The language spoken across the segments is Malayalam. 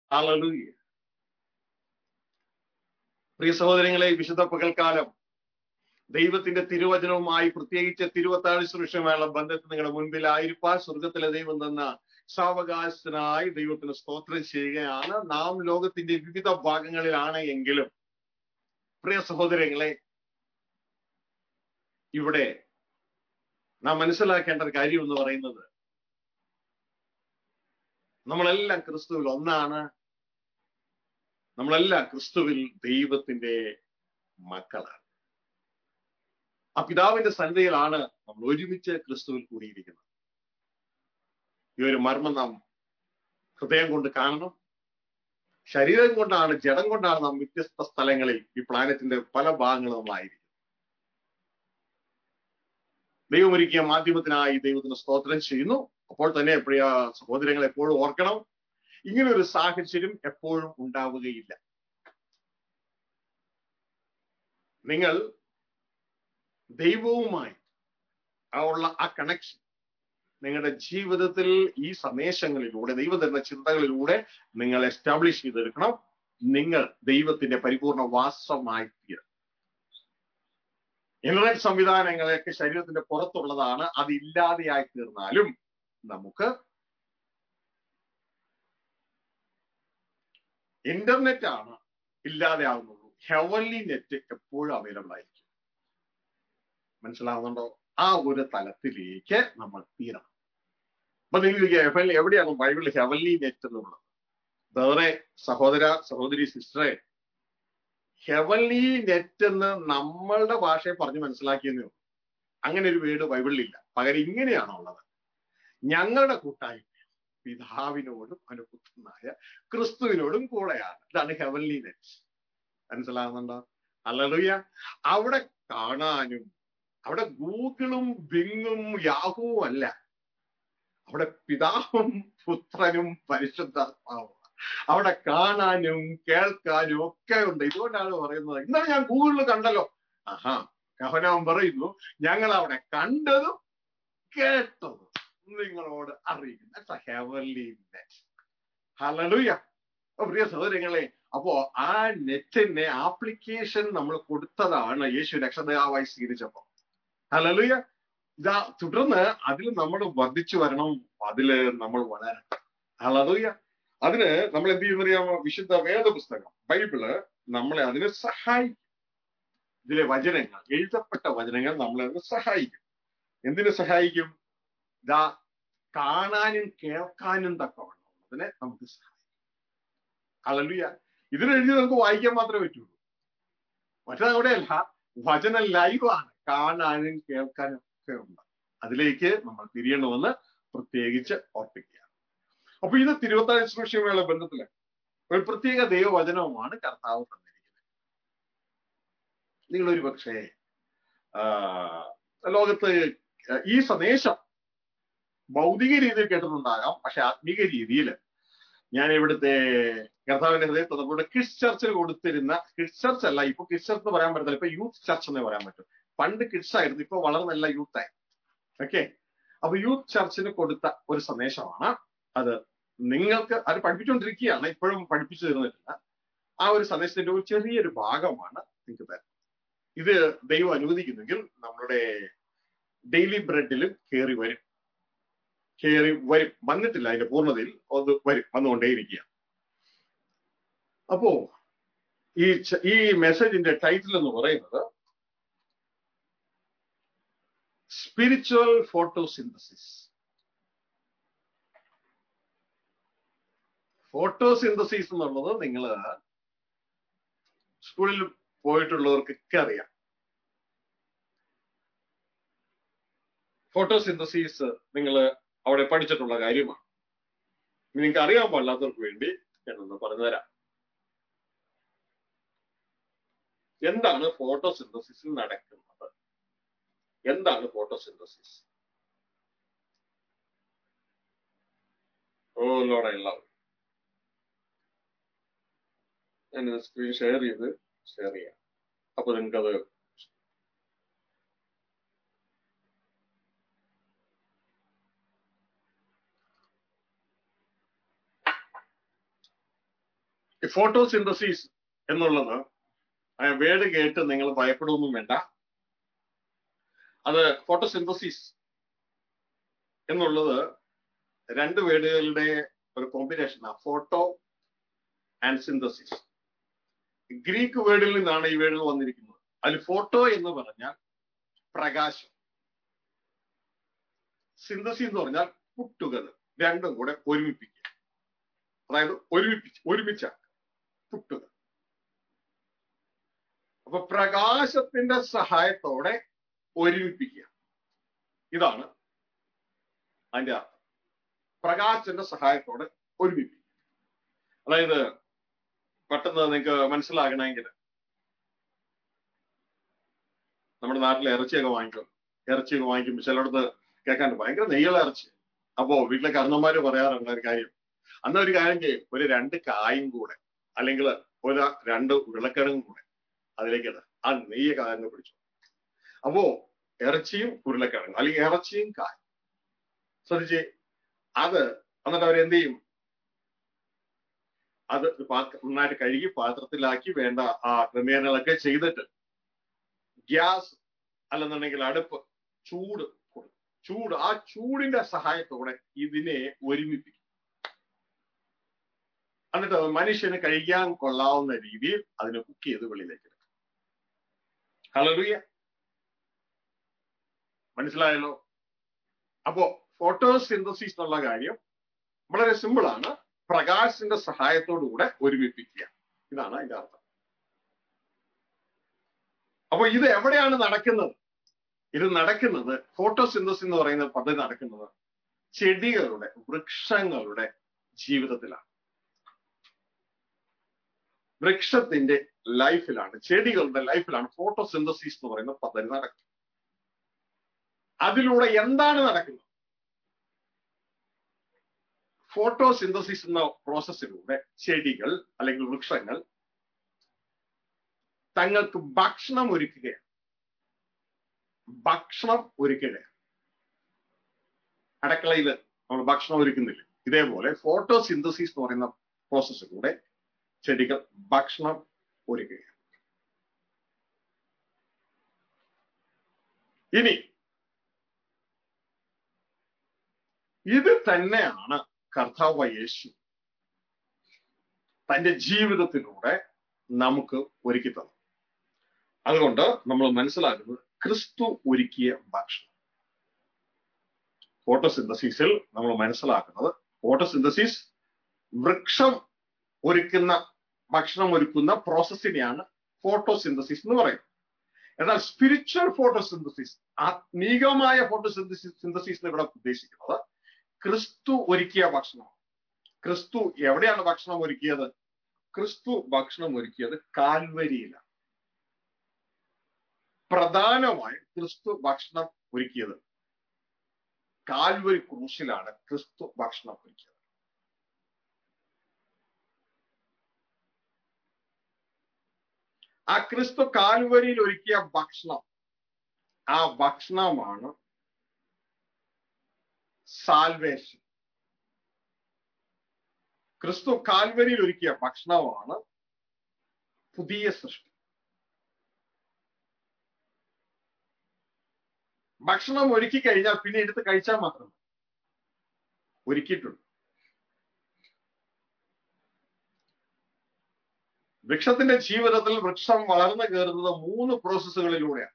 ഹല്ലേലൂയ പ്രിയ സഹോദരങ്ങളെ വിശുദ്ധ പകൽക്കാലം ദൈവത്തിന്റെ തിരുവചനവുമായി പ്രത്യേകിച്ച് തിരുവത്താഴ് സുരക്ഷയുമായുള്ള ബന്ധത്തിൽ നിങ്ങളുടെ മുൻപിലായിരിക്കാൻ സ്വർഗത്തിലെ ദൈവം തന്ന സാവകാശത്തിനായി ദൈവത്തിന് സ്തോത്രം ചെയ്യുകയാണ് നാം ലോകത്തിന്റെ വിവിധ ഭാഗങ്ങളിലാണ് എങ്കിലും പ്രിയ സഹോദരങ്ങളെ ഇവിടെ നാം മനസ്സിലാക്കേണ്ട ഒരു കാര്യം എന്ന് പറയുന്നത് നമ്മളെല്ലാം ക്രിസ്തുവിൽ ഒന്നാണ് നമ്മളെല്ലാം ക്രിസ്തുവിൽ ദൈവത്തിന്റെ മക്കളാണ് ആ പിതാവിന്റെ സന്നിധിയിലാണ് നമ്മൾ ഒരുമിച്ച് ക്രിസ്തുവിൽ കൂടിയിരിക്കുന്നത് ഈ ഒരു മർമ്മം നാം ഹൃദയം കൊണ്ട് കാണണം ശരീരം കൊണ്ടാണ് ജഡം കൊണ്ടാണ് നാം വ്യത്യസ്ത സ്ഥലങ്ങളിൽ ഈ പ്ലാനറ്റിന്റെ പല ഭാഗങ്ങളും നമ്മളായിരിക്കും ദൈവമൊരുക്കിയ മാധ്യമത്തിനായി ദൈവത്തിന് സ്തോത്രം ചെയ്യുന്നു അപ്പോൾ തന്നെ പ്രിയ സഹോദരങ്ങൾ എപ്പോഴും ഓർക്കണം ഇങ്ങനെ ഒരു സാഹചര്യം എപ്പോഴും ഉണ്ടാവുകയില്ല നിങ്ങൾ ദൈവവുമായി ആ ഉള്ള ആ കണക്ഷൻ നിങ്ങളുടെ ജീവിതത്തിൽ ഈ സന്ദേശങ്ങളിലൂടെ ദൈവം തരുന്ന ചിന്തകളിലൂടെ നിങ്ങൾ എസ്റ്റാബ്ലിഷ് ചെയ്തെടുക്കണം നിങ്ങൾ ദൈവത്തിന്റെ പരിപൂർണ വാസമായി തീരും ഇന്റർനെറ്റ് സംവിധാനങ്ങളൊക്കെ ശരീരത്തിന്റെ പുറത്തുള്ളതാണ് അത് ഇല്ലാതെയായി തീർന്നാലും നമുക്ക് ഇന്റർനെറ്റ് ആണ് ഇല്ലാതെ ആവുന്നുള്ളൂ ഹെവൻലി നെറ്റ് എപ്പോഴും അവൈലബിൾ ആയിരിക്കും മനസ്സിലാവുന്നുണ്ടോ ആ ഒരു തലത്തിലേക്ക് നമ്മൾ തീരണം അപ്പൊ നിങ്ങൾ ഹെവൻലി എവിടെയാണ് ബൈബിളിൽ ഹെവൻലി നെറ്റ് എന്നുള്ളത് വേറെ സഹോദര സഹോദരി സിസ്റ്ററെ ഹെവൻലി നെറ്റ് എന്ന് നമ്മളുടെ ഭാഷയെ പറഞ്ഞ് മനസ്സിലാക്കിയെന്നേ ഉള്ളൂ അങ്ങനെ ഒരു വീട് ബൈബിളിലില്ല പകരം ഇങ്ങനെയാണുള്ളത് ഞങ്ങളുടെ കൂട്ടായ്മ പിതാവിനോടും അനുപുത്രനായ ക്രിസ്തുവിനോടും കൂടെയാണ് ഇതാണ് ഹെവൻലി നെറ്റ് മനസ്സിലാകുന്നുണ്ടോ അല്ലറിയ അവിടെ കാണാനും അവിടെ ഗൂഗിളും ബിങ്ങും യാഹുവും അല്ല അവിടെ പിതാവും പുത്രനും പരിശുദ്ധാത്മാവും അവിടെ കാണാനും കേൾക്കാനും ഒക്കെ ഉണ്ട് ഇതുകൊണ്ടാണ് പറയുന്നത് ഇന്നലെ ഞാൻ ഗൂഗിളിൽ കണ്ടല്ലോ ആഹാ കഹനാവൻ പറയുന്നു ഞങ്ങൾ അവിടെ കണ്ടതും കേട്ടതും നിങ്ങളോട് അറിയിക്കുന്നു ഹെവൻലി നെറ്റ് ഹലലുയ പ്രിയ സഹോദരങ്ങളെ അപ്പോ ആ നെറ്റിന്റെ ആപ്ലിക്കേഷൻ നമ്മൾ കൊടുത്തതാണ് യേശു രക്ഷതാവായി സ്വീകരിച്ചപ്പോ ഹലലുയ ഇതാ തുടർന്ന് അതിൽ നമ്മൾ വർദ്ധിച്ചു വരണം അതില് നമ്മൾ വളരണം ഹലലുയ അതിന് നമ്മൾ എന്ത് ചെയ്യുന്നറിയാമോ വിശുദ്ധ വേദപുസ്തകം ബൈബിള് നമ്മളെ അതിന് സഹായിക്കും ഇതിലെ വചനങ്ങൾ എഴുതപ്പെട്ട വചനങ്ങൾ നമ്മളെ അതിന് സഹായിക്കും എന്തിനു സഹായിക്കും ഇതാ കാണാനും കേൾക്കാനും തക്കവണ്ണം അതിനെ നമുക്ക് സഹായിക്കും അലലുയ ഇതിനെഴുതി നമുക്ക് വായിക്കാൻ മാത്രമേ പറ്റുള്ളൂ മറ്റത് അവിടെയല്ല വചന ലൈവാണ് കാണാനും കേൾക്കാനും ഒക്കെ ഉണ്ട് അതിലേക്ക് നമ്മൾ തിരിയണമെന്ന് പ്രത്യേകിച്ച് ഓർപ്പിക്കുക അപ്പൊ ഇത് തിരുവത്താഴ് ശുശ്രൂഷയുമായുള്ള ബന്ധത്തില് ഒരു പ്രത്യേക ദൈവവചനവുമാണ് കർത്താവ് തന്നിരിക്കുന്നത് നിങ്ങൾ ഒരു പക്ഷേ ലോകത്ത് ഈ സന്ദേശം ഭൗതിക രീതിയിൽ കേട്ടിട്ടുണ്ടാകാം പക്ഷെ ആത്മീക രീതിയിൽ ഞാൻ ഇവിടുത്തെ കർത്താവിന്റെ ഹൃദയത്തിൽ നമ്മുടെ കിഡ്സ് ചർച്ചിൽ കൊടുത്തിരുന്ന കിഡ്സ് ചർച്ച് അല്ല ഇപ്പൊ കിഡ്സ് ചർച്ച് എന്ന് പറയാൻ പറ്റത്തില്ല ഇപ്പൊ യൂത്ത് ചർച്ച് എന്നേ പറയാൻ പറ്റും പണ്ട് കിഡ്സ് ആയിരുന്നു ഇപ്പൊ വളർന്നല്ല യൂത്തായി ഓക്കെ അപ്പൊ യൂത്ത് ചർച്ചിന് കൊടുത്ത ഒരു സന്ദേശമാണ് അത് നിങ്ങൾക്ക് അത് പഠിപ്പിച്ചുകൊണ്ടിരിക്കുകയാണ് ഇപ്പോഴും പഠിപ്പിച്ചു തരുന്നിട്ടില്ല ആ ഒരു സന്ദേശത്തിന്റെ ഒരു ചെറിയൊരു ഭാഗമാണ് നിങ്ങൾക്ക് തരുന്നത് ഇത് ദൈവം അനുവദിക്കുന്നെങ്കിൽ നമ്മുടെ ഡെയിലി ബ്രെഡിലും കയറി വരും കയറി വരും വന്നിട്ടില്ല അതിന്റെ പൂർണ്ണതയിൽ അത് വരും വന്നുകൊണ്ടേയിരിക്കുക അപ്പോ ഈ ഈ മെസ്സേജിന്റെ ടൈറ്റിൽ എന്ന് പറയുന്നത് സ്പിരിച്വൽ ഫോട്ടോസിന്തസിസ് ഫോട്ടോസിന്തസിസ് എന്നുള്ളത് നിങ്ങൾ സ്കൂളിൽ പോയിട്ടുള്ളവർക്കൊക്കെ അറിയാം ഫോട്ടോസിന്തസിസ് നിങ്ങൾ അവിടെ പഠിച്ചിട്ടുള്ള കാര്യമാണ് നിങ്ങൾക്ക് അറിയാൻ പാടില്ലാത്തവർക്ക് വേണ്ടി ഞാനൊന്ന് പറഞ്ഞുതരാം എന്താണ് ഫോട്ടോസിന്തസിസിൽ നടക്കുന്നത് എന്താണ് ഫോട്ടോസിന്തസിസ് ഓ ലോടെ എല്ലാവരും ഞാൻ സ്ക്രീൻ ഷെയർ ചെയ്ത് ഷെയർ ചെയ്യാം അപ്പൊ നിങ്ങൾക്കത് ഫോട്ടോസിന്തസിസ് എന്നുള്ളത് വേർഡ് കേട്ട് നിങ്ങൾ ഭയപ്പെടുകയൊന്നും വേണ്ട അത് ഫോട്ടോസിന്തസിസ് എന്നുള്ളത് രണ്ട് വേർഡുകളുടെ ഒരു കോമ്പിനേഷനാണ് ഫോട്ടോ ആൻഡ് സിന്തസിസ് ഗ്രീക്ക് വേർഡിൽ നിന്നാണ് ഈ വേർഡുകൾ വന്നിരിക്കുന്നത് അതിൽ ഫോട്ടോ എന്ന് പറഞ്ഞാൽ പ്രകാശം സിന്തസിസ് എന്ന് പറഞ്ഞാൽ പുട്ടുകത് രണ്ടും കൂടെ ഒരുമിപ്പിക്കുക അതായത് ഒരുമിപ്പിച്ച് ഒരുമിച്ച പുട്ടുക അപ്പൊ പ്രകാശത്തിന്റെ സഹായത്തോടെ ഒരുമിപ്പിക്കുക ഇതാണ് അതിന്റെ അർത്ഥം പ്രകാശത്തിന്റെ സഹായത്തോടെ ഒരുമിപ്പിക്കുക അതായത് പെട്ടെന്ന് നിങ്ങൾക്ക് മനസ്സിലാകണമെങ്കിൽ നമ്മുടെ നാട്ടിൽ ഇറച്ചിയൊക്കെ വാങ്ങിക്കും ഇറച്ചിയൊക്കെ വാങ്ങിക്കുമ്പോൾ ചിലയിടത്ത് കേൾക്കാൻ ഭയങ്കര നെയ്യുള്ള ഇറച്ചി അപ്പോ വീട്ടിലെ കർണന്മാര് പറയാറുണ്ട് ഒരു കാര്യം അന്ന് ഒരു കാര്യം ചെയ്യും ഒരു രണ്ട് കായും കൂടെ അല്ലെങ്കിൽ ഒരു രണ്ട് ഉരുളക്കിഴങ്ങും കൂടെ അതിലേക്ക് ഇട ആ നെയ്യ കായങ്ങ് പിടിച്ചു അപ്പോ ഇറച്ചിയും ഉരുളക്കിഴങ്ങും അല്ലെങ്കിൽ ഇറച്ചിയും കായും ശ്രദ്ധിച്ചേ അത് എന്നിട്ട് അവരെന്ത് ചെയ്യും അത് നന്നായിട്ട് കഴുകി പാത്രത്തിലാക്കി വേണ്ട ആ ക്രമീകരണങ്ങളൊക്കെ ചെയ്തിട്ട് ഗ്യാസ് അല്ലെന്നുണ്ടെങ്കിൽ അടുപ്പ് ചൂട് കൊടുക്കും ചൂട് ആ ചൂടിന്റെ സഹായത്തോടെ ഇതിനെ ഒരുമിപ്പിക്കും എന്നിട്ട് മനുഷ്യന് കഴിക്കാൻ കൊള്ളാവുന്ന രീതിയിൽ അതിനെ കുക്ക് ചെയ്ത് വെളിയിലേക്ക് എടുക്കും ഹലറിയ മനസ്സിലായല്ലോ അപ്പോ ഫോട്ടോസിന്തസിസ് എന്നുള്ള കാര്യം വളരെ സിമ്പിൾ ആണ് പ്രകാശത്തിന്റെ സഹായത്തോടുകൂടെ ഒരുമിപ്പിക്കുക ഇതാണ് അതിന്റെ അർത്ഥം അപ്പൊ ഇത് എവിടെയാണ് നടക്കുന്നത് ഇത് നടക്കുന്നത് ഫോട്ടോസിന്തസിസ് എന്ന് പറയുന്ന പദ്ധതി നടക്കുന്നത് ചെടികളുടെ വൃക്ഷങ്ങളുടെ ജീവിതത്തിലാണ് വൃക്ഷത്തിന്റെ ലൈഫിലാണ് ചെടികളുടെ ലൈഫിലാണ് ഫോട്ടോസിന്തസിസ് എന്ന് പറയുന്ന പദ്ധതി നടക്കുന്നത് അതിലൂടെ എന്താണ് നടക്കുന്നത് ഫോട്ടോസിന്തസിസ് എന്ന പ്രോസസ്സിലൂടെ ചെടികൾ അല്ലെങ്കിൽ വൃക്ഷങ്ങൾ തങ്ങൾക്ക് ഭക്ഷണം ഒരുക്കുകയാണ് ഭക്ഷണം ഒരുക്കുകയാണ് അടുക്കളയിൽ നമ്മൾ ഭക്ഷണം ഒരുക്കുന്നില്ല ഇതേപോലെ ഫോട്ടോസിന്തസിസ് എന്ന് പറയുന്ന പ്രോസസ്സിലൂടെ ചെടികൾ ഭക്ഷണം ഒരുക്കുകയാണ് ഇനി ഇത് തന്നെയാണ് കർത്താവ് യേശു തന്റെ ജീവിതത്തിലൂടെ നമുക്ക് ഒരുക്കി തന്നു അതുകൊണ്ട് നമ്മൾ മനസ്സിലാക്കുന്നത് ക്രിസ്തു ഒരുക്കിയ ഭക്ഷണം ഫോട്ടോസിന്തസിസിൽ നമ്മൾ മനസ്സിലാക്കുന്നത് ഫോട്ടോസിന്തസിസ് വൃക്ഷം ഒരുക്കുന്ന ഭക്ഷണം ഒരുക്കുന്ന പ്രോസസ്സിനെയാണ് ഫോട്ടോസിന്തസിസ് എന്ന് പറയുന്നത് എന്നാൽ സ്പിരിച്വൽ ഫോട്ടോസിന്തസിസ് ആത്മീകമായ ഫോട്ടോസിന്തസിസ് സിന്തസിസ് ഇവിടെ ഉദ്ദേശിക്കുന്നത് ക്രിസ്തു ഒരുക്കിയ ഭക്ഷണം ക്രിസ്തു എവിടെയാണ് ഭക്ഷണം ഒരുക്കിയത് ക്രിസ്തു ഭക്ഷണം ഒരുക്കിയത് കാൽവരിയിലാണ് പ്രധാനമായും ക്രിസ്തു ഭക്ഷണം ഒരുക്കിയത് കാൽവരി ക്രൂശിലാണ് ക്രിസ്തു ഭക്ഷണം ഒരുക്കിയത് ആ ക്രിസ്തു കാൽവരിയിൽ ഒരുക്കിയ ഭക്ഷണം ആ ഭക്ഷണമാണ് സാൽവേഷൻ ക്രിസ്തു കാൽവരിയിൽ ഒരുക്കിയ ഭക്ഷണമാണ് പുതിയ സൃഷ്ടി ഭക്ഷണം ഒരുക്കി കഴിഞ്ഞാൽ പിന്നെ എടുത്ത് കഴിച്ചാൽ മാത്രം ഒരുക്കിയിട്ടുണ്ട് വൃക്ഷത്തിന്റെ ജീവിതത്തിൽ വൃക്ഷം വളർന്നു കയറുന്നത് മൂന്ന് പ്രോസസ്സുകളിലൂടെയാണ്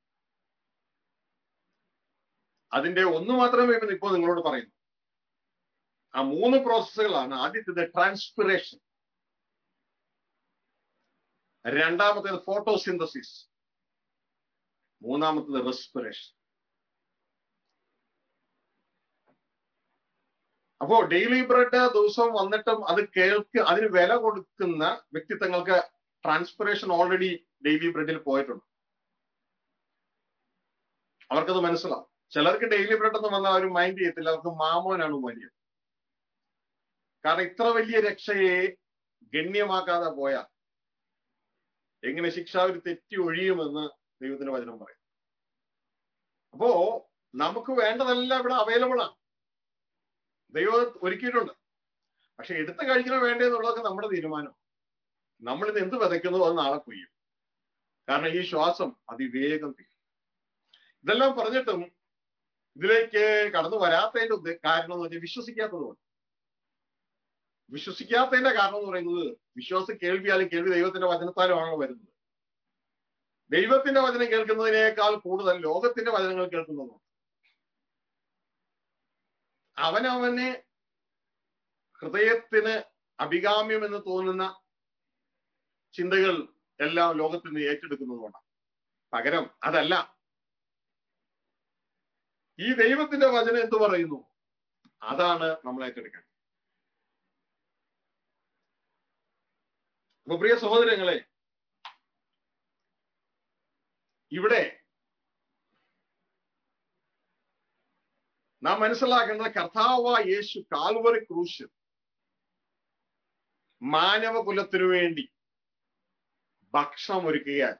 അതിന്റെ ഒന്ന് മാത്രമേ ഇപ്പോൾ നിങ്ങളോട് പറയുന്നു ആ മൂന്ന് പ്രോസസ്സുകളാണ് ആദ്യത്തേത് ട്രാൻസ്പിറേഷൻ രണ്ടാമത്തേത് ഫോട്ടോസിന്തസിസ് മൂന്നാമത്തേത് റെസ്പിറേഷൻ അപ്പോ ഡെയിലി ബ്രെഡ് ദിവസവും വന്നിട്ടും അത് കേൾക്ക് അതിന് വില കൊടുക്കുന്ന വ്യക്തിത്വങ്ങൾക്ക് ട്രാൻസ്പിറേഷൻ ഓൾറെഡി ഡെയിലി ബ്രെഡിൽ പോയിട്ടുണ്ട് അവർക്കത് മനസ്സിലാവും ചിലർക്ക് ഡെയിലി ബ്രെഡ് ഒന്നും വന്നാൽ അവർ മൈൻഡ് ചെയ്യത്തില്ല അവർക്ക് മാമോനാണ് വലിയത് കാരണം ഇത്ര വലിയ രക്ഷയെ ഗണ്യമാക്കാതെ പോയാൽ എങ്ങനെ ശിക്ഷ ഒരു തെറ്റി ഒഴിയുമെന്ന് ദൈവത്തിന്റെ വചനം പറയും അപ്പോ നമുക്ക് വേണ്ടതെല്ലാം ഇവിടെ അവൈലബിൾ ആണ് ദൈവം ഒരുക്കിയിട്ടുണ്ട് പക്ഷെ എടുത്ത് കഴിക്കണോ വേണ്ടതെന്നുള്ളതൊക്കെ നമ്മുടെ തീരുമാനം നമ്മൾ ഇന്ന് എന്ത് വിതയ്ക്കുന്നു അത് നാളെ കൊയ്യും കാരണം ഈ ശ്വാസം അതിവേഗം തീരും ഇതെല്ലാം പറഞ്ഞിട്ടും ഇതിലേക്ക് കടന്നു വരാത്തതിന്റെ ഉദ്ദേ- കാരണം എന്ന് പറഞ്ഞാൽ വിശ്വസിക്കാത്തതുകൊണ്ട് വിശ്വസിക്കാത്തതിന്റെ കാരണം എന്ന് പറയുന്നത് വിശ്വാസം കേൾവിയാലും കേൾവി ദൈവത്തിന്റെ വചനത്താലുമാണല്ലോ വരുന്നത് ദൈവത്തിന്റെ വചനം കേൾക്കുന്നതിനേക്കാൾ കൂടുതൽ ലോകത്തിന്റെ വചനങ്ങൾ കേൾക്കുന്നതുകൊണ്ട് അവനവന് ഹൃദയത്തിന് അഭികാമ്യം എന്ന് തോന്നുന്ന ചിന്തകൾ എല്ലാം ലോകത്തിൽ നിന്ന് ഏറ്റെടുക്കുന്നതുകൊണ്ടാണ് പകരം അതല്ല ഈ ദൈവത്തിന്റെ വചനം എന്ത് പറയുന്നു അതാണ് നമ്മൾ ഏറ്റെടുക്കേണ്ടത് അപ്പൊ പ്രിയ സഹോദരങ്ങളെ ഇവിടെ നാം മനസ്സിലാക്കേണ്ടത് കർത്താവായ യേശു കാൽവറി ക്രൂശ് മാനവകുലത്തിനു വേണ്ടി ഭക്ഷണം ഒരുക്കുകയാണ്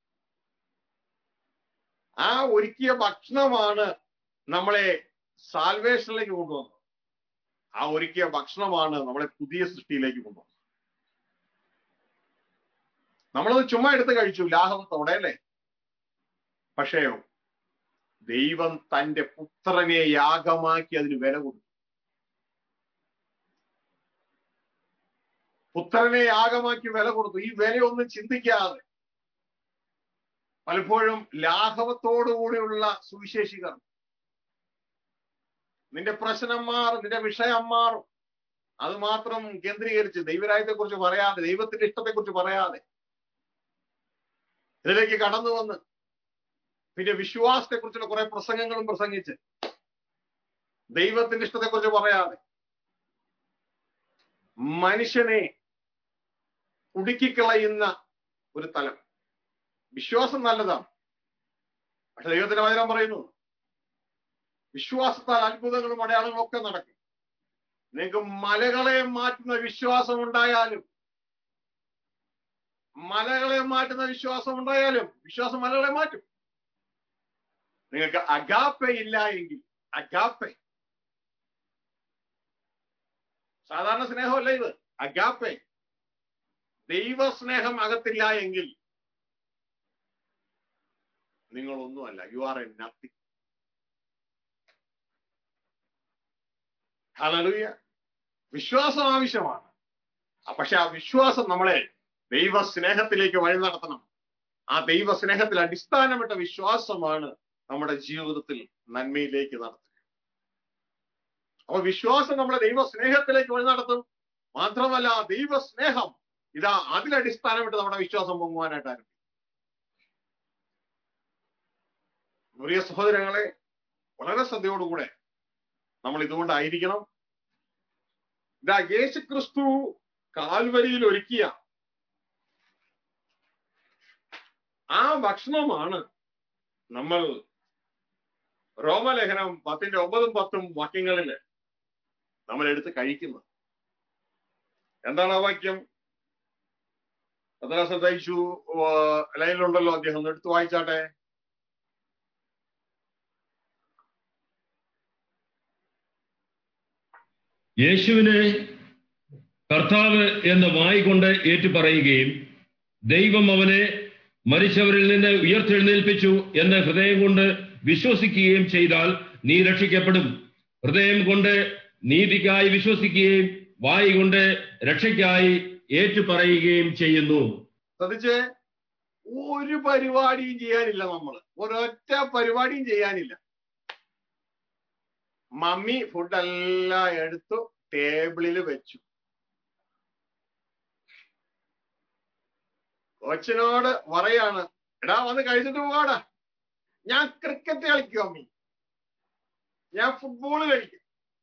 ആ ഒരുക്കിയ ഭക്ഷണമാണ് നമ്മളെ സാൽവേഷനിലേക്ക് കൊണ്ടുവന്നത് ആ ഒരുക്കിയ ഭക്ഷണമാണ് നമ്മളെ പുതിയ സൃഷ്ടിയിലേക്ക് കൊണ്ടുവന്നത് നമ്മളത് ചുമ്മാ എടുത്ത് കഴിച്ചു ലാഹവത്തോടെ അല്ലേ പക്ഷേ ദൈവം തന്റെ പുത്രനെ യാഗമാക്കി അതിന് വില കൊടുത്തു പുത്രനെ യാഗമാക്കി വില കൊടുത്തു ഈ വിലയൊന്നും ചിന്തിക്കാതെ പലപ്പോഴും ലാഘവത്തോടുകൂടിയുള്ള സുവിശേഷികർ നിന്റെ പ്രശ്നം മാറും നിന്റെ വിഷയം മാറും അത് മാത്രം കേന്ദ്രീകരിച്ച് ദൈവരായത്തെ കുറിച്ച് പറയാതെ ദൈവത്തിന്റെ ഇഷ്ടത്തെ കുറിച്ച് പറയാതെ ഇതിലേക്ക് കടന്നു വന്ന് പിന്നെ വിശ്വാസത്തെ കുറിച്ചുള്ള കുറെ പ്രസംഗങ്ങളും പ്രസംഗിച്ച് ദൈവത്തിന്റെ ഇഷ്ടത്തെ കുറിച്ച് പറയാതെ മനുഷ്യനെ കുടുക്കിക്കളയുന്ന ഒരു തലം വിശ്വാസം നല്ലതാണ് പക്ഷെ ദൈവത്തിന്റെ വചനം പറയുന്നു വിശ്വാസത്താൽ അത്ഭുതങ്ങളും അടയാളങ്ങളും ഒക്കെ നടക്കും നിങ്ങൾക്ക് മലകളെ മാറ്റുന്ന വിശ്വാസം ഉണ്ടായാലും മലകളെ മാറ്റുന്ന വിശ്വാസം ഉണ്ടായാലും വിശ്വാസം മലകളെ മാറ്റും നിങ്ങൾക്ക് അഗാപ്പ ഇല്ല എങ്കിൽ അഗാപ്പെ സാധാരണ സ്നേഹമല്ല ഇത് അഗാപ്പെ ദൈവസ്നേഹം അകത്തില്ല എങ്കിൽ നിങ്ങളൊന്നുമല്ല you are a nothing hallelujah വിശ്വാസം ആവശ്യമാണ് ആ, പക്ഷെ ആ വിശ്വാസം നമ്മളെ ദൈവ സ്നേഹത്തിലേക്ക് വഴി നടത്തണം ആ ദൈവ സ്നേഹത്തിൽ അടിസ്ഥാനപ്പെട്ട വിശ്വാസമാണ് നമ്മുടെ ജീവിതത്തിൽ നന്മയിലേക്ക് നടത്തുക അപ്പൊ വിശ്വാസം നമ്മളെ ദൈവ സ്നേഹത്തിലേക്ക് വഴി നടത്തും മാത്രമല്ല ആ ദൈവ സ്നേഹം ഇതാ അതിലടിസ്ഥാനമിട്ട് നമ്മുടെ വിശ്വാസം പൊങ്ങുവാനായിട്ട് ആരംഭിക്കും പ്രിയ സഹോദരങ്ങളെ വളരെ ശ്രദ്ധയോടുകൂടെ നമ്മൾ ഇതുകൊണ്ടായിരിക്കണം ഇതാ യേശു ക്രിസ്തു കാൽവരിയിൽ ഒരുക്കിയ ആ ഭക്ഷണമാണ് നമ്മൾ റോമലേഖനം പത്തിന്റെ ഒമ്പതും പത്തും വാക്യങ്ങളിൽ നമ്മൾ എടുത്ത് കഴിക്കുന്നത് എന്താണ് ആ വാക്യം പത്രാസം തയ്ച്ചു ലൈനിലുണ്ടല്ലോ അദ്ദേഹം ഒന്ന് എടുത്ത് വായിച്ചാട്ടെ യേശുവിനെ കർത്താവ് എന്ന് വായികൊണ്ട് ഏറ്റുപറയുകയും ദൈവം അവനെ മരിച്ചവരിൽ നിന്ന് ഉയർത്തെഴുന്നേൽപ്പിച്ചു എന്ന് ഹൃദയം കൊണ്ട് വിശ്വസിക്കുകയും ചെയ്താൽ നീ രക്ഷിക്കപ്പെടും ഹൃദയം കൊണ്ട് നീതിക്കായി വിശ്വസിക്കുകയും വായി കൊണ്ട് രക്ഷയ്ക്കായി ഏറ്റുപറയുകയും ചെയ്യുന്നു ശ്രദ്ധിച്ചേ ഒരു പരിപാടിയും ചെയ്യാനില്ല നമ്മൾ ഒരൊറ്റ പരിപാടിയും ചെയ്യാനില്ല മമ്മി ഫുഡെല്ലാം എടുത്തു ടേബിളിൽ വെച്ചു കൊച്ചിനോട് പറയാണ് എടാ വന്ന് കഴിച്ചിട്ട് പോകാടാ ഞാൻ ക്രിക്കറ്റ് കളിക്കും അമ്മി ഞാൻ ഫുട്ബോൾ കളിക്കും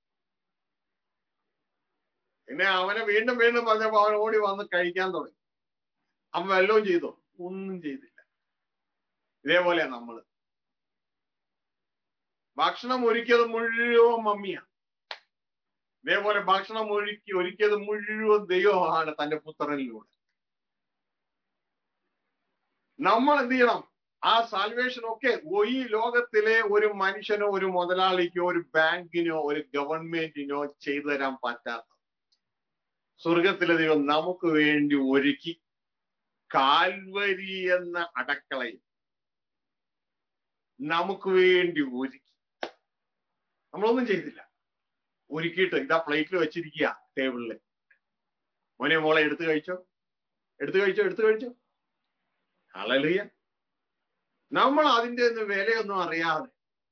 പിന്നെ അവനെ വീണ്ടും വീണ്ടും പറഞ്ഞപ്പോ അവൻ ഓടി വന്ന് കഴിക്കാൻ തുടങ്ങി അവൻ വല്ലതും ചെയ്തോ ഒന്നും ചെയ്തില്ല ഇതേപോലെ നമ്മള് ഭക്ഷണം ഒരുക്കിയത് മുഴുവൻ മമ്മിയാണ് ഇതേപോലെ ഭക്ഷണം ഒരുക്കി ഒരുക്കിയത് മുഴുവൻ ദൈവമാണ് തന്റെ പുത്രനിലൂടെ നമ്മൾ എന്ത് ചെയ്യണം ആ സാൽവേഷൻ ഒക്കെ ഈ ലോകത്തിലെ ഒരു മനുഷ്യനോ ഒരു മുതലാളിക്കോ ഒരു ബാങ്കിനോ ഒരു ഗവൺമെന്റിനോ ചെയ്തു തരാൻ പറ്റാത്ത സ്വർഗത്തിലെ ദൈവം നമുക്ക് വേണ്ടി ഒരുക്കി കാൽവരി എന്ന അടക്കളയിൽ നമുക്ക് വേണ്ടി ഒരുക്കി നമ്മളൊന്നും ചെയ്തില്ല ഒരുക്കിയിട്ട് ഇതാ പ്ലേറ്റിൽ വെച്ചിരിക്കുക ടേബിളില് മോനെ മോളെ എടുത്തു കഴിച്ചോ എടുത്തു കഴിച്ചോ എടുത്തു കഴിച്ചോ അളലിയ നമ്മൾ അതിന്റെ ഒന്നും വിലയൊന്നും അറിയാതെ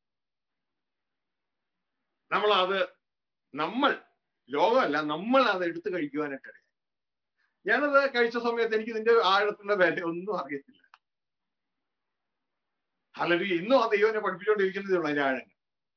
നമ്മൾ അത് നമ്മൾ ലോകമല്ല നമ്മൾ അത് എടുത്തു കഴിക്കുവാനായിട്ട് ഇടയായി ഞാനത് കഴിച്ച സമയത്ത് എനിക്ക് ഇതിന്റെ ആഴത്തുള്ള വില ഒന്നും അറിയത്തില്ല അല്ലെങ്കിൽ ഇന്നും ആ ദൈവനെ പഠിപ്പിച്ചുകൊണ്ടിരിക്കുന്നതേ ഉള്ളൂ അതിന്റെ ആഴങ്ങൾ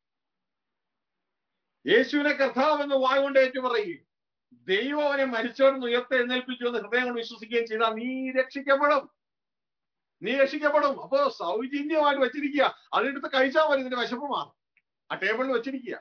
യേശുവിനെ കർത്താവ് എന്ന് വായുകൊണ്ട് ഏറ്റു പറയുകയും ദൈവം അവനെ മരിച്ചവരെന്ന് ഉയർത്തെഴുന്നേൽപ്പിച്ചു എന്ന് ഹൃദയം കൊണ്ട് വിശ്വസിക്കുകയും ചെയ്താൽ നീ രക്ഷിക്കപ്പെടും നീ രക്ഷിക്കപ്പെടും അപ്പോ സൗജന്യമായിട്ട് വെച്ചിരിക്കുക അതെടുത്ത് കഴിച്ചാൽ മതി ഇതിന്റെ വിശപ്പ് മാറും ആ ടേബിളിൽ വെച്ചിരിക്കുക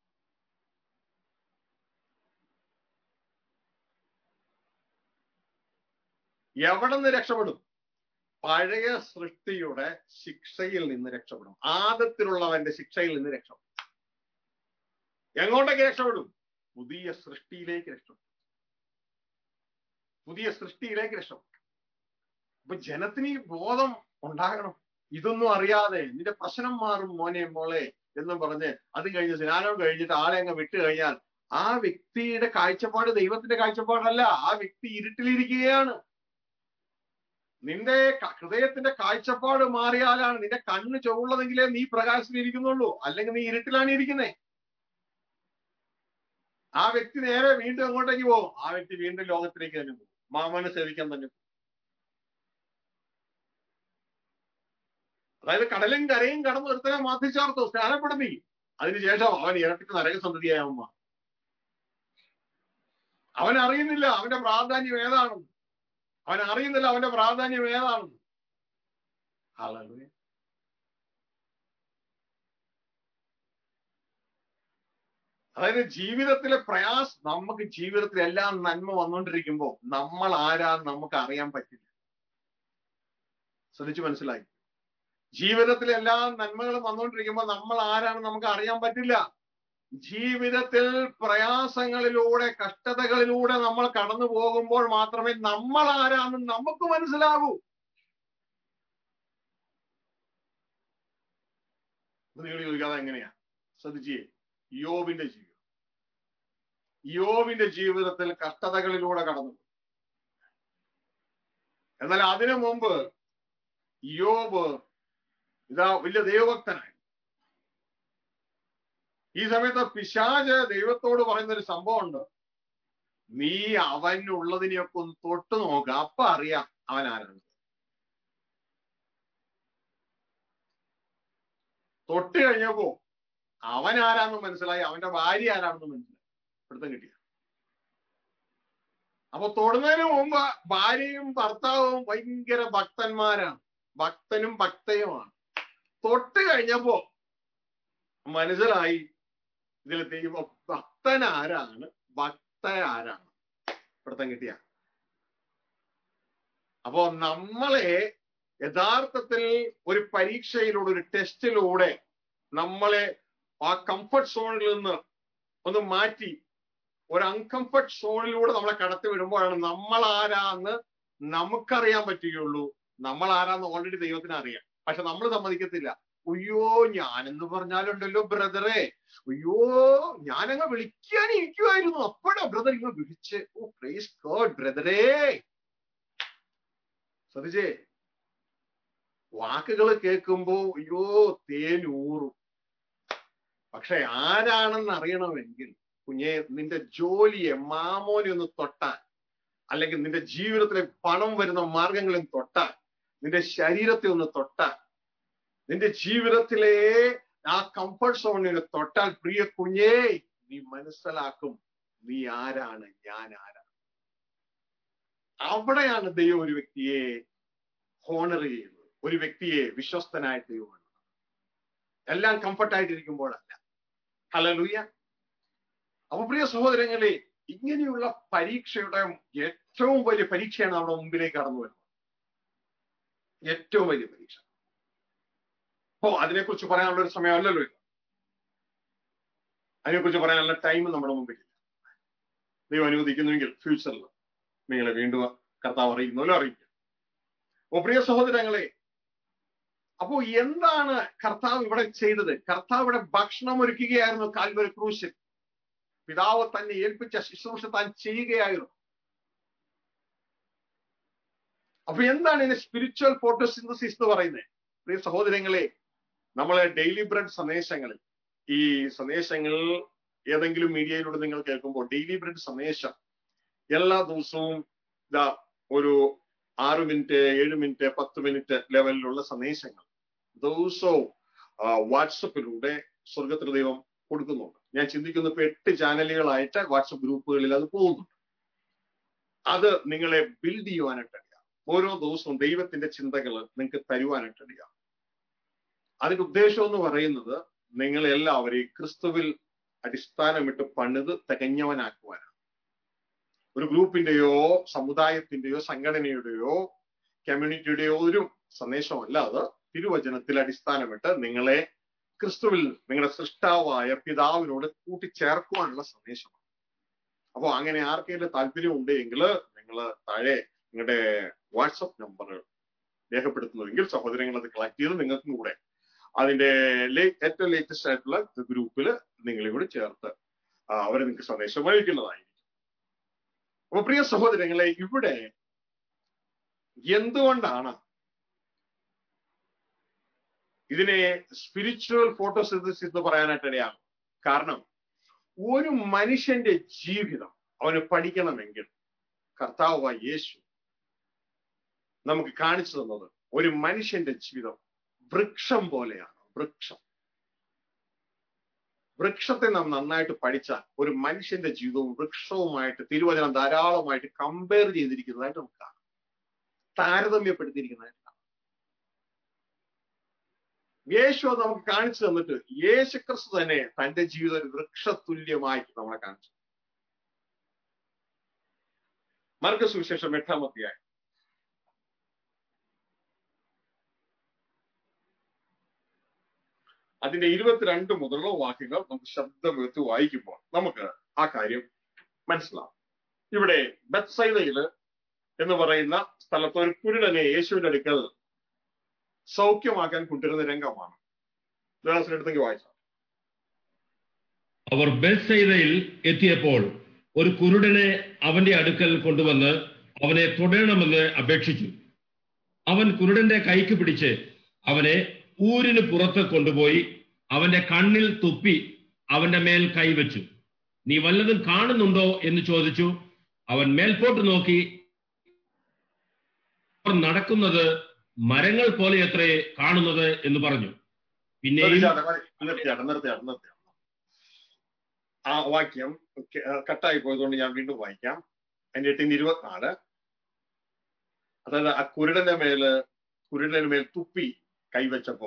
എവിടെ നിന്ന് രക്ഷപ്പെടും പഴയ സൃഷ്ടിയുടെ ശിക്ഷയിൽ നിന്ന് രക്ഷപ്പെടും ആദത്തിലുള്ളവന്റെ ശിക്ഷയിൽ നിന്ന് രക്ഷപ്പെടും എങ്ങോട്ടേക്ക് രക്ഷപ്പെടും പുതിയ സൃഷ്ടിയിലേക്ക് രക്ഷപ്പെടും പുതിയ സൃഷ്ടിയിലേക്ക് രക്ഷപ്പെടും അപ്പൊ ജനത്തിന് ഈ ബോധം ഉണ്ടാകണം ഇതൊന്നും അറിയാതെ നിന്റെ പ്രശ്നം മാറും മോനെ മോളെ എന്നും പറഞ്ഞ് അത് കഴിഞ്ഞ് സ്നാനം കഴിഞ്ഞിട്ട് ആളെ അങ്ങ് വിട്ടു കഴിഞ്ഞാൽ ആ വ്യക്തിയുടെ കാഴ്ചപ്പാട് ദൈവത്തിന്റെ കാഴ്ചപ്പാടല്ല ആ വ്യക്തി ഇരുട്ടിലിരിക്കുകയാണ് നിന്റെ ക- ഹൃദയത്തിന്റെ കാഴ്ചപ്പാട് മാറിയാലാണ് നിന്റെ കണ്ണ് ചുവള്ളതെങ്കിലേ നീ പ്രകാശത്തിലിരിക്കുന്നുള്ളൂ അല്ലെങ്കിൽ നീ ഇരുട്ടിലാണ് ഇരിക്കുന്നേ ആ വ്യക്തി നേരെ വീണ്ടും എങ്ങോട്ടേക്ക് പോകും ആ വ്യക്തി വീണ്ടും ലോകത്തിലേക്ക് തന്നെ പോകും മാമനെ സേവിക്കാൻ തന്നെ പോകും അതായത് കടലും കരയും കടന്ന് ഒരുത്തനെ മാറ്റിച്ചാർത്തു സ്നാനപ്പെടുത്തി അതിനുശേഷം അവൻ ഇരട്ടിക്ക് നരകസന്ധതിയായ അമ്മ അവൻ അറിയുന്നില്ല അവന്റെ പ്രാധാന്യം ഏതാണെന്ന് അവൻ അറിയുന്നില്ല അവന്റെ പ്രാധാന്യം ഏതാണെന്ന് ഹല്ലേലൂയ അതായത് ജീവിതത്തിലെ പ്രയാസ് നമുക്ക് ജീവിതത്തിൽ എല്ലാം നന്മ വന്നുകൊണ്ടിരിക്കുമ്പോ നമ്മൾ ആരാന്ന് നമുക്ക് അറിയാൻ പറ്റില്ല ശ്രദ്ധിച്ചു മനസ്സിലായി ജീവിതത്തിൽ എല്ലാ നന്മകളും വന്നുകൊണ്ടിരിക്കുമ്പോൾ നമ്മൾ ആരാണെന്ന് നമുക്ക് അറിയാൻ പറ്റില്ല ജീവിതത്തിൽ പ്രയാസങ്ങളിലൂടെ കഷ്ടതകളിലൂടെ നമ്മൾ കടന്നു പോകുമ്പോൾ മാത്രമേ നമ്മൾ ആരാന്ന് നമുക്ക് മനസ്സിലാകൂ നിങ്ങൾ ചോദിക്കാതെ എങ്ങനെയാ ശ്രദ്ധിച്ചേ യോബിന്റെ ജീവിതം യോബിന്റെ ജീവിതത്തിൽ കഷ്ടതകളിലൂടെ കടന്നു എന്നാൽ അതിനു മുമ്പ് യോബ് ഇതാ വലിയ ദൈവഭക്തനായി ഈ സമയത്ത് പിശാജ് ദൈവത്തോട് പറയുന്ന ഒരു സംഭവമുണ്ട് നീ അവനുള്ളതിനെയൊക്കെ ഒന്ന് തൊട്ട് നോക്കുക അപ്പൊ അറിയാം അവൻ ആരാണ് തൊട്ട് കഴിഞ്ഞപ്പോ അവൻ ആരാന്ന് മനസ്സിലായി അവന്റെ ഭാര്യ ആരാണെന്ന് മനസ്സിലായി പിടുത്തം കിട്ടിയ അപ്പൊ തൊടുന്നതിന് മുമ്പ് ഭാര്യയും ഭർത്താവും ഭയങ്കര ഭക്തന്മാരാണ് ഭക്തനും ഭക്തയുമാണ് തൊട്ട് കഴിഞ്ഞപ്പോ മനസ്സിലായി ഇതിൽ ദൈവ ഭക്തൻ ആരാണ് ഭക്ത ആരാണ് പിടുത്തം കിട്ടിയ അപ്പോ നമ്മളെ യഥാർത്ഥത്തിൽ ഒരു പരീക്ഷയിലൂടെ ഒരു ടെസ്റ്റിലൂടെ നമ്മളെ ആ കംഫർട്ട് സോണിൽ നിന്ന് ഒന്ന് മാറ്റി ഒരു അൺകംഫർട്ട് സോണിലൂടെ നമ്മളെ കടത്തി വിടുമ്പോഴാണ് നമ്മൾ ആരാന്ന് നമുക്കറിയാൻ പറ്റുകയുള്ളൂ നമ്മൾ ആരാന്ന് ഓൾറെഡി ദൈവത്തിന് അറിയാം പക്ഷെ നമ്മൾ സമ്മതിക്കത്തില്ല അയ്യോ ഞാനെന്ന് പറഞ്ഞാലുണ്ടല്ലോ ബ്രദറെ അയ്യോ ഞാനങ്ങ് വിളിക്കാൻ ഇരിക്കുമായിരുന്നു അപ്പോഴാ ബ്രദർ ഇങ്ങ് വിളിച്ച് ഓ പ്രൈസ് ഗോഡ് ബ്രദറേ ശ്രദ്ധിച്ചേ വാക്കുകൾ കേൾക്കുമ്പോ അയ്യോ തേനൂറും പക്ഷെ ആരാണെന്ന് അറിയണമെങ്കിൽ കുഞ്ഞെ നിന്റെ ജോലിയെ മാമോനെ ഒന്ന് തൊട്ടാൽ അല്ലെങ്കിൽ നിന്റെ ജീവിതത്തിലെ പണം വരുന്ന മാർഗങ്ങളും തൊട്ടാൽ നിന്റെ ശരീരത്തെ ഒന്ന് തൊട്ടാൽ നിന്റെ ജീവിതത്തിലെ ആ കംഫർട്ട് സോണിനെ തൊട്ടാൽ പ്രിയ കുഞ്ഞേ നീ മനസ്സിലാക്കും നീ ആരാണ് ഞാൻ ആരാണ് അവിടെയാണ് ദൈവം ഒരു വ്യക്തിയെ ഹോണർ ചെയ്യുന്നത് ഒരു വ്യക്തിയെ വിശ്വസ്തനായിട്ട് ദൈവമാണ് എല്ലാം കംഫർട്ടായിട്ടിരിക്കുമ്പോഴല്ല ഹലലൂയ അപ്പൊ പ്രിയ സഹോദരങ്ങളെ ഇങ്ങനെയുള്ള പരീക്ഷയുടെ ഏറ്റവും വലിയ പരീക്ഷയാണ് നമ്മുടെ മുമ്പിലേക്ക് കടന്നു വരുന്നത് ഏറ്റവും വലിയ പരീക്ഷ ഓ അതിനെക്കുറിച്ച് പറയാനുള്ള ഒരു സമയമല്ലല്ലോ ഇത് അതിനെക്കുറിച്ച് പറയാനുള്ള ടൈം നമ്മുടെ മുമ്പിലില്ല ദൈവം അനുവദിക്കുന്നുവെങ്കിൽ ഫ്യൂച്ചറിൽ നിങ്ങളെ വീണ്ടും കർത്താവ് അറിയിക്കുന്നല്ലോ അറിയിക്കും അപ്പൊ പ്രിയ സഹോദരങ്ങളെ അപ്പോ എന്താണ് കർത്താവ് ഇവിടെ ചെയ്തത് കർത്താവ് ഇവിടെ ഭക്ഷണം ഒരുക്കുകയായിരുന്നു കാൽവരി ക്രൂശിൽ പിതാവ് തന്നെ ഏൽപ്പിച്ച ശുശ്രൂഷ താൻ ചെയ്യുകയായിരുന്നു അപ്പൊ എന്താണ് ഇതിന്റെ സ്പിരിച്വൽ ഫോട്ടോസിന്തസിസ് എന്ന് പറയുന്നത് പ്രിയ സഹോദരങ്ങളെ നമ്മളെ ഡെയിലി ബ്രെഡ് സന്ദേശങ്ങളിൽ ഈ സന്ദേശങ്ങൾ ഏതെങ്കിലും മീഡിയയിലൂടെ നിങ്ങൾ കേൾക്കുമ്പോൾ ഡെയിലി ബ്രെഡ് സന്ദേശം എല്ലാ ദിവസവും ഇതാ ഒരു ആറ് മിനിറ്റ് ഏഴ് മിനിറ്റ് പത്ത് മിനിറ്റ് ലെവലിലുള്ള സന്ദേശങ്ങൾ ദിവസവും വാട്സപ്പിലൂടെ സ്വർഗത്തിൽ ദൈവം കൊടുക്കുന്നുണ്ട് ഞാൻ ചിന്തിക്കുന്ന ഇപ്പൊ എട്ട് ചാനലുകളായിട്ട് വാട്സപ്പ് ഗ്രൂപ്പുകളിൽ അത് പോകുന്നുണ്ട് അത് നിങ്ങളെ ബിൽഡ് ചെയ്യുവാനായിട്ട് അറിയാം ഓരോ ദിവസവും ദൈവത്തിന്റെ ചിന്തകൾ നിങ്ങൾക്ക് തരുവാനായിട്ട് അറിയാം അതിന്റെ ഉദ്ദേശം എന്ന് പറയുന്നത് നിങ്ങൾ എല്ലാവരെയും ക്രിസ്തുവിൽ അടിസ്ഥാനമിട്ട് പണിത് തികഞ്ഞവനാക്കുവാനാണ് ഒരു ഗ്രൂപ്പിന്റെയോ സമുദായത്തിന്റെയോ സംഘടനയുടെയോ കമ്മ്യൂണിറ്റിയുടെയോ ഒരു സന്ദേശമല്ല അത് തിരുവചനത്തിൽ അടിസ്ഥാനമിട്ട് നിങ്ങളെ ക്രിസ്തുവിൽ നിങ്ങളുടെ സൃഷ്ടാവായ പിതാവിനോട് കൂട്ടിച്ചേർക്കുവാനുള്ള സന്ദേശമാണ് അപ്പോൾ അങ്ങനെ ആർക്കെങ്കിലും താല്പര്യം ഉണ്ട് എങ്കിൽ നിങ്ങൾ താഴെ നിങ്ങളുടെ വാട്സപ്പ് നമ്പർ രേഖപ്പെടുത്തുന്നുവെങ്കിൽ സഹോദരങ്ങൾ അത് കളക്ട് ചെയ്ത് നിങ്ങൾക്കും കൂടെ അതിന്റെ ഏറ്റവും ലേറ്റസ്റ്റ് ആയിട്ടുള്ള ഗ്രൂപ്പിൽ നിങ്ങളെ കൂടി ചേർത്ത് അവരെ നിങ്ങൾക്ക് സന്ദേശം അയക്കുന്നതായിരിക്കും അപ്പൊ പ്രിയ സഹോദരങ്ങളെ ഇവിടെ എന്തുകൊണ്ടാണ് ഇതിനെ സ്പിരിച്വൽ ഫോട്ടോസിന്തസിസ് എന്ന് പറയാനായിട്ട് ഇടയാകും കാരണം ഒരു മനുഷ്യന്റെ ജീവിതം അവന് പഠിക്കണമെങ്കിൽ കർത്താവായ യേശു നമുക്ക് കാണിച്ചു തന്നത് ഒരു മനുഷ്യന്റെ ജീവിതം വൃക്ഷം പോലെയാണ് വൃക്ഷം വൃക്ഷത്തെ നാം നന്നായിട്ട് പഠിച്ചാൽ ഒരു മനുഷ്യന്റെ ജീവിതവും വൃക്ഷവുമായിട്ട് തിരുവചനം ധാരാളമായിട്ട് കമ്പയർ ചെയ്തിരിക്കുന്നതായിട്ട് നമുക്ക് കാണാം താരതമ്യപ്പെടുത്തിയിരിക്കുന്നതായിട്ട് കാണാം യേശു അത് നമുക്ക് കാണിച്ചു തന്നിട്ട് യേശു ക്രിസ്തു തന്നെ തന്റെ ജീവിതം ഒരു വൃക്ഷതുല്യമായി നമ്മളെ കാണിച്ചു മാർഗ സുവിശേഷം എട്ടാമത്തെയായി അതിന്റെ ഇരുപത്തിരണ്ട് മുതലുള്ള വാക്യങ്ങൾ നമുക്ക് ശബ്ദം വെച്ച് വായിക്കുമ്പോൾ നമുക്ക് ആ കാര്യം മനസ്സിലാവും ഇവിടെ ബത്സൈദയില് എന്ന് പറയുന്ന സ്ഥലത്ത് ഒരു കുരുടനെ യേശുവിന്റെ അടുക്കൽ സൗഖ്യമാക്കാൻ കൊണ്ടുവരുന്ന രംഗമാണ് ദേവസ്വടുത്തേക്ക് വായിച്ച അവർ ബെത്സൈദയിൽ എത്തിയപ്പോൾ ഒരു കുരുടനെ അവന്റെ അടുക്കൽ കൊണ്ടുവന്ന് അവനെ തുടരണമെന്ന് അപേക്ഷിച്ചു അവൻ കുരുടന്റെ കൈക്ക് പിടിച്ച് അവനെ ഊരിന് പുറത്ത് കൊണ്ടുപോയി അവന്റെ കണ്ണിൽ തുപ്പി അവന്റെ മേൽ കൈവച്ചു നീ വല്ലതും കാണുന്നുണ്ടോ എന്ന് ചോദിച്ചു അവൻ മേൽപോട്ട് നോക്കി അവർ നടക്കുന്നത് മരങ്ങൾ പോലെ എത്രേ കാണുന്നത് എന്ന് പറഞ്ഞു പിന്നെ നിർത്തിയാട്ടെ നിർത്തിയാട്ടെ നിർത്തിയാട്ടെ ആ വാക്യം കട്ടായി പോയതുകൊണ്ട് ഞാൻ വീണ്ടും വായിക്കാം അതിന്റെ എട്ടിന് ഇരുപത്തിനാല് അതായത് ആ കുരുടന്റെ മേല് കുരുടന്റെ മേൽ തുപ്പി കൈവച്ചപ്പോ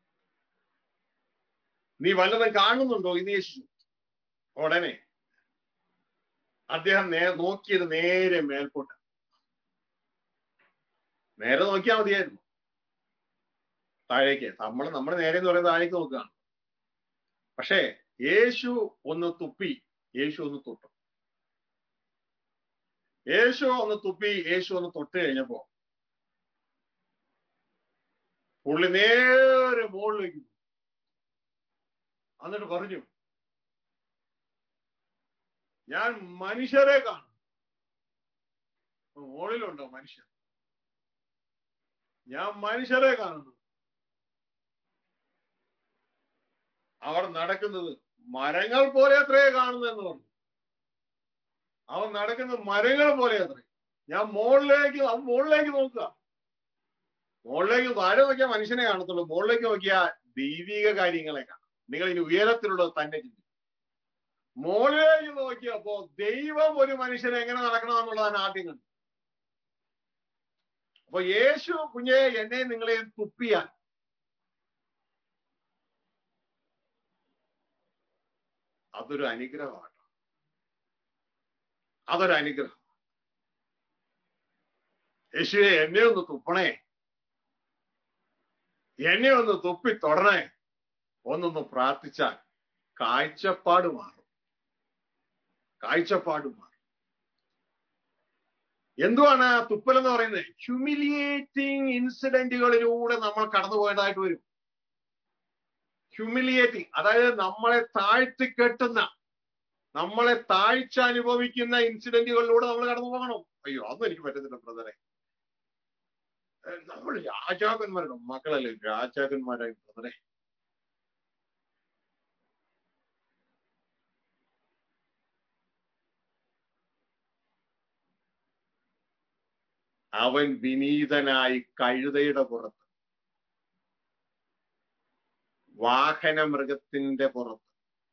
നീ വല്ലതും കാണുന്നുണ്ടോ എന്ന് യേശു ഉടനെ അദ്ദേഹം നേ നോക്കിയത് നേരെ മേൽപോട്ട് നേരെ നോക്കിയാൽ മതിയായിരുന്നു താഴേക്ക് നമ്മൾ നമ്മൾ നേരെ എന്ന് പറയുന്നത് താഴേക്ക് നോക്കുകയാണ് പക്ഷേ യേശു ഒന്ന് തുപ്പി യേശു ഒന്ന് തൊട്ടു യേശു ഒന്ന് തുപ്പി യേശു ഒന്ന് തൊട്ട് കഴിഞ്ഞപ്പോ പുള്ളി നേരെ മുകളിലേക്ക് എന്നിട്ട് പറഞ്ഞു ഞാൻ മനുഷ്യരെ കാണും മുകളിലുണ്ടോ മനുഷ്യർ ഞാൻ മനുഷ്യരെ കാണുന്നു അവർ നടക്കുന്നത് മരങ്ങൾ പോലെ അത്രേ കാണുന്നു എന്ന് പറഞ്ഞു അവൻ നടക്കുന്നത് മരങ്ങൾ പോലെ അത്രേ ഞാൻ മുകളിലേക്ക് അവൻ മുകളിലേക്ക് നോക്കുക മുകളിലേക്ക് താഴെ നോക്കിയാൽ മനുഷ്യനെ കാണത്തുള്ളൂ മുകളിലേക്ക് നോക്കിയാൽ ദൈവിക കാര്യങ്ങളെ കാണാം നിങ്ങൾ ഇനി ഉയരത്തിലുള്ളത് തന്നെ ചിന്തിക്കും മുകളിലേക്ക് നോക്കിയപ്പോ ദൈവം ഒരു മനുഷ്യനെ എങ്ങനെ നടക്കണമെന്നുള്ളതാണ് ആദ്യം കണ്ടത് അപ്പൊ യേശു കുഞ്ഞെ എന്നെ നിങ്ങളെ തുപ്പിയാൽ അതൊരു അനുഗ്രഹമാണ് അതൊരു അനുഗ്രഹം യേശുവെ എന്നെ ഒന്ന് തുപ്പണേ എന്നെ ഒന്ന് തുപ്പി തൊടണേ ഒന്നൊന്ന് പ്രാർത്ഥിച്ചാൽ കാഴ്ചപ്പാട് മാറും കാഴ്ചപ്പാട് മാറും എന്തുവാണ് തുപ്പൽ എന്ന് പറയുന്നത് ഹ്യൂമിലിയേറ്റിംഗ് ഇൻസിഡന്റുകളിലൂടെ നമ്മൾ കടന്നു പോയതായിട്ട് വരും ഹ്യൂമിലിയേറ്റിംഗ് അതായത് നമ്മളെ താഴ്ത്തി കെട്ടുന്ന നമ്മളെ താഴ്ച അനുഭവിക്കുന്ന ഇൻസിഡന്റുകളിലൂടെ നമ്മൾ കടന്നു പോകണം അയ്യോ അതൊന്നും എനിക്ക് പറ്റത്തില്ല ബ്രദറെ ഏഹ് നമ്മൾ രാജാക്കന്മാരുടെ മക്കളല്ലേ രാജാക്കന്മാരായി ബ്രദറെ അവൻ വിനീതനായി കഴുതയുടെ പുറത്ത് വാഹന മൃഗത്തിന്റെ പുറത്ത്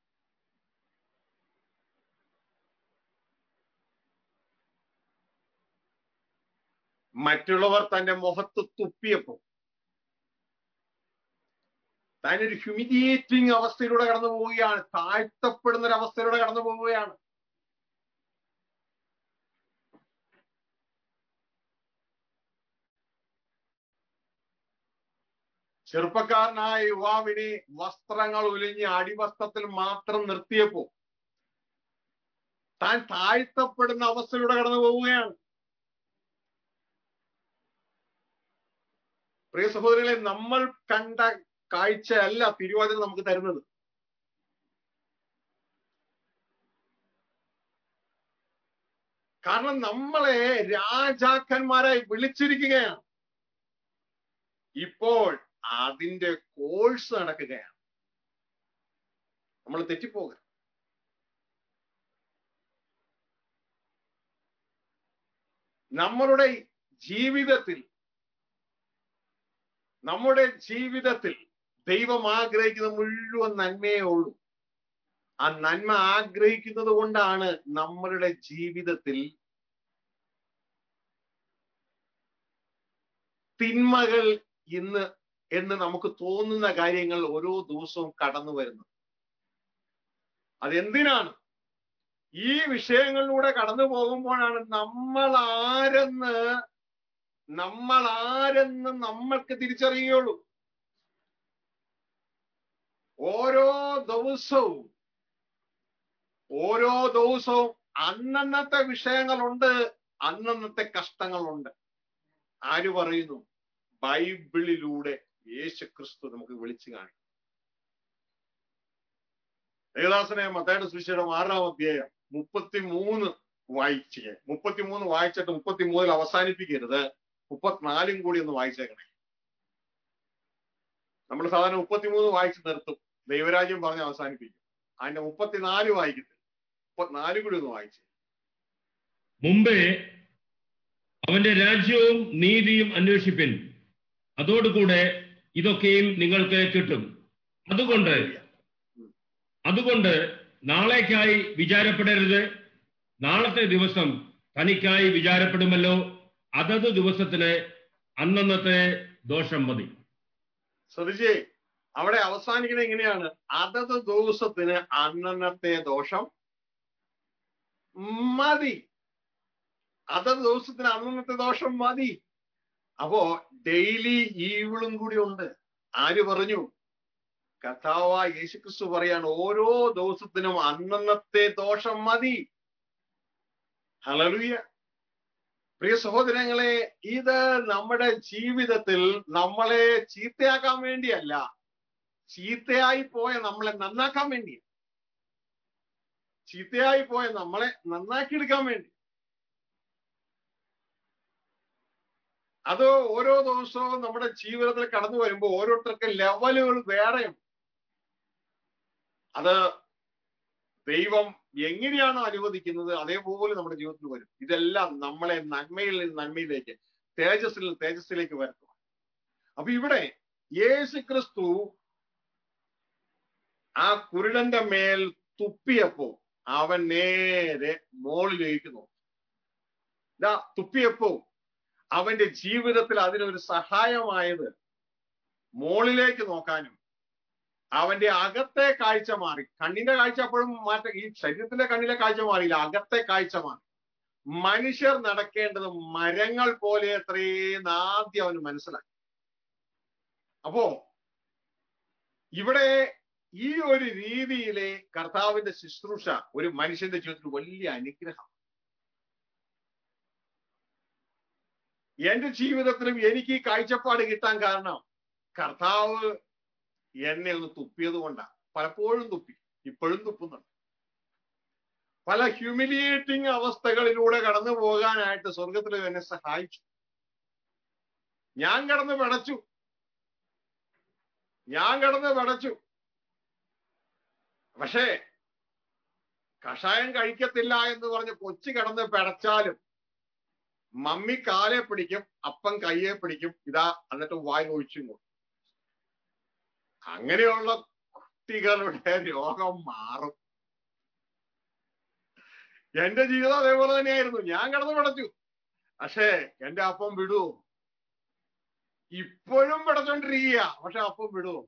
മറ്റുള്ളവർ തന്റെ മുഖത്ത് തുപ്പിയപ്പോ താനൊരു ഹ്യൂമിലിയേറ്റിംഗ് അവസ്ഥയിലൂടെ കടന്നു പോവുകയാണ് താഴ്ത്തപ്പെടുന്ന ഒരു അവസ്ഥയിലൂടെ കടന്നു പോവുകയാണ് ചെറുപ്പക്കാരനായ യുവാവിനെ വസ്ത്രങ്ങൾ ഉലിഞ്ഞ് അടിവസ്ത്രത്തിൽ മാത്രം നിർത്തിയപ്പോ താൻ താഴ്ത്തപ്പെടുന്ന അവസ്ഥയിലൂടെ കടന്നു പോവുകയാണ് പ്രിയ സഹോദരികളെ നമ്മൾ കണ്ട കാഴ്ചയല്ല തിരുവാതിര നമുക്ക് തരുന്നത് കാരണം നമ്മളെ രാജാക്കന്മാരായി വിളിച്ചിരിക്കുകയാണ് ഇപ്പോൾ അതിന്റെ കോഴ്സ് നടക്കുകയാണ് നമ്മൾ തെറ്റിപ്പോക നമ്മളുടെ ജീവിതത്തിൽ നമ്മുടെ ജീവിതത്തിൽ ദൈവം ആഗ്രഹിക്കുന്ന മുഴുവൻ നന്മയേ ഉള്ളൂ ആ നന്മ ആഗ്രഹിക്കുന്നത് കൊണ്ടാണ് നമ്മളുടെ ജീവിതത്തിൽ തിന്മകൾ ഇന്ന് എന്ന് നമുക്ക് തോന്നുന്ന കാര്യങ്ങൾ ഓരോ ദിവസവും കടന്നു വരുന്നു അതെന്തിനാണ് ഈ വിഷയങ്ങളിലൂടെ കടന്നു പോകുമ്പോഴാണ് നമ്മൾ ആരെന്ന് നമ്മൾ ആരെന്ന് നമ്മൾക്ക് തിരിച്ചറിയുകയുള്ളൂ ഓരോ ദിവസവും ഓരോ ദിവസവും അന്നന്നത്തെ വിഷയങ്ങളുണ്ട് അന്നന്നത്തെ കഷ്ടങ്ങളുണ്ട് ആര് പറയുന്നു ബൈബിളിലൂടെ യേശു ക്രിസ്തു നമുക്ക് വിളിച്ചു കാണിക്കും ദേവദാസനെ മത്തയുടെ സുവിശേഷം ആറാം അധ്യായം മുപ്പത്തി മൂന്ന് വായിച്ചേ മുപ്പത്തിമൂന്ന് വായിച്ചിട്ട് മുപ്പത്തിമൂന്നിൽ അവസാനിപ്പിക്കരുത് മുപ്പത്തിനാലും കൂടി ഒന്ന് വായിച്ചേക്കണേ നമ്മൾ സാധാരണ മുപ്പത്തിമൂന്ന് വായിച്ച് നിർത്തും ദൈവരാജ്യം പറഞ്ഞ് അവസാനിപ്പിക്കും അതിന്റെ മുപ്പത്തിനാല് വായിക്കത്തില്ല മുപ്പത്തിനാലും കൂടി ഒന്ന് വായിച്ചേ മുമ്പേ അവന്റെ രാജ്യവും നീതിയും അന്വേഷിപ്പിൻ അതോടുകൂടെ ഇതൊക്കെയും നിങ്ങൾക്ക് കിട്ടും അതുകൊണ്ട് അതുകൊണ്ട് നാളേക്കായി വിചാരപ്പെടരുത് നാളത്തെ ദിവസം തനിക്കായി വിചാരപ്പെടുമല്ലോ അതത് ദിവസത്തിന് അന്നന്നത്തെ ദോഷം മതി ശ്രദ്ധിച്ചേ അവിടെ അവസാനിക്കുന്നത് എങ്ങനെയാണ് അതത് ദിവസത്തിന് അന്നന്നത്തെ ദോഷം മതി അതത് ദിവസത്തിന് അന്നന്നത്തെ ദോഷം മതി അപ്പോ ഡെയിലി ഈവിളും കൂടി ഉണ്ട് ആര് പറഞ്ഞു കഥാവ യേശുക്രിസ്തു പറയാണ് ഓരോ ദിവസത്തിനും അന്നന്നത്തെ ദോഷം മതി ഹലലുയ പ്രിയ സഹോദരങ്ങളെ ഇത് നമ്മുടെ ജീവിതത്തിൽ നമ്മളെ ചീത്തയാക്കാൻ വേണ്ടിയല്ല ചീത്തയായി പോയ നമ്മളെ നന്നാക്കാൻ വേണ്ടി ചീത്തയായി പോയ നമ്മളെ നന്നാക്കിയെടുക്കാൻ വേണ്ടി അത് ഓരോ ദിവസവും നമ്മുടെ ജീവിതത്തിൽ കടന്നു വരുമ്പോൾ ഓരോരുത്തർക്ക് ലെവലുകൾ വേറെയും അത് ദൈവം എങ്ങനെയാണോ അനുവദിക്കുന്നത് അതേപോലെ നമ്മുടെ ജീവിതത്തിൽ വരും ഇതെല്ലാം നമ്മളെ നന്മയിൽ നിന്ന് നന്മയിലേക്ക് തേജസ്സിൽ നിന്ന് തേജസ്സിലേക്ക് വരുത്തുക അപ്പൊ ഇവിടെ യേശു ക്രിസ്തു ആ കുരുടന്റെ മേൽ തുപ്പിയപ്പോ അവൻ നേരെ മോളിലേക്ക് നോക്കി ഇതാ തുപ്പിയപ്പോ അവന്റെ ജീവിതത്തിൽ അതിനൊരു സഹായമായത് മോളിലേക്ക് നോക്കാനും അവന്റെ അകത്തെ കാഴ്ച മാറി കണ്ണിന്റെ കാഴ്ച അപ്പോഴും മാറ്റ ഈ ശരീരത്തിന്റെ കണ്ണിലെ കാഴ്ച മാറിയില്ല അകത്തെ കാഴ്ച മാറി മനുഷ്യർ നടക്കേണ്ടത് മരങ്ങൾ പോലെ എത്രയും ആദ്യം അവന് മനസ്സിലാക്കി അപ്പോ ഇവിടെ ഈ ഒരു രീതിയിലെ കർത്താവിന്റെ ശുശ്രൂഷ ഒരു മനുഷ്യന്റെ ജീവിതത്തിൽ വലിയ അനുഗ്രഹം എന്റെ ജീവിതത്തിലും എനിക്ക് ഈ കാഴ്ചപ്പാട് കിട്ടാൻ കാരണം കർത്താവ് എന്നെ ഒന്ന് തുപ്പിയത് കൊണ്ടാണ് പലപ്പോഴും തുപ്പി ഇപ്പോഴും തുപ്പുന്നുണ്ട് പല ഹ്യൂമിലിയേറ്റിംഗ് അവസ്ഥകളിലൂടെ കടന്നു പോകാനായിട്ട് സ്വർഗത്തിൽ എന്നെ സഹായിച്ചു ഞാൻ കടന്ന് പിടച്ചു ഞാൻ കടന്ന് പിടച്ചു പക്ഷേ കഷായം കഴിക്കത്തില്ല എന്ന് പറഞ്ഞ് കൊച്ചു കിടന്ന് പിടച്ചാലും മമ്മി കാലെ പിടിക്കും അപ്പം കയ്യെ പിടിക്കും ഇതാ എന്നിട്ട് വായി ഒഴിച്ചും കൊടുക്കും അങ്ങനെയുള്ള കുട്ടികളുടെ രോഗം മാറും എന്റെ ജീവിതം അതേപോലെ തന്നെയായിരുന്നു ഞാൻ കിടന്ന് പിടച്ചു പക്ഷേ എന്റെ അപ്പം വിടുവോ ഇപ്പോഴും പിടച്ചോണ്ടിരിക്കുക പക്ഷെ അപ്പം വിടുവോ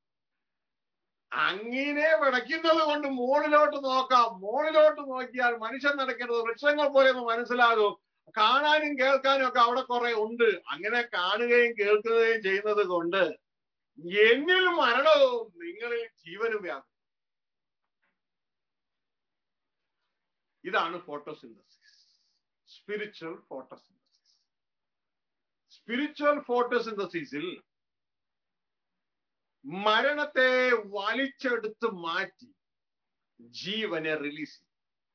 അങ്ങനെ വിടയ്ക്കുന്നത് കൊണ്ട് മുകളിലോട്ട് നോക്കാം മുകളിലോട്ട് നോക്കിയാൽ മനുഷ്യൻ നടക്കേണ്ടത് വൃക്ഷങ്ങൾ പോലെ ഒന്ന് മനസ്സിലാകും കാണാനും കേൾക്കാനും ഒക്കെ അവിടെ കുറെ ഉണ്ട് അങ്ങനെ കാണുകയും കേൾക്കുകയും ചെയ്യുന്നത് കൊണ്ട് എന്നിൽ മരണവും നിങ്ങളിൽ ജീവനും വ്യാപം ഇതാണ് ഫോട്ടോസിന്തസിസ് സ്പിരിച്വൽ ഫോട്ടോസിന്തസിസ് സ്പിരിച്വൽ ഫോട്ടോസിന്തസിസിൽ മരണത്തെ വലിച്ചെടുത്ത് മാറ്റി ജീവനെ റിലീസ് ചെയ്യും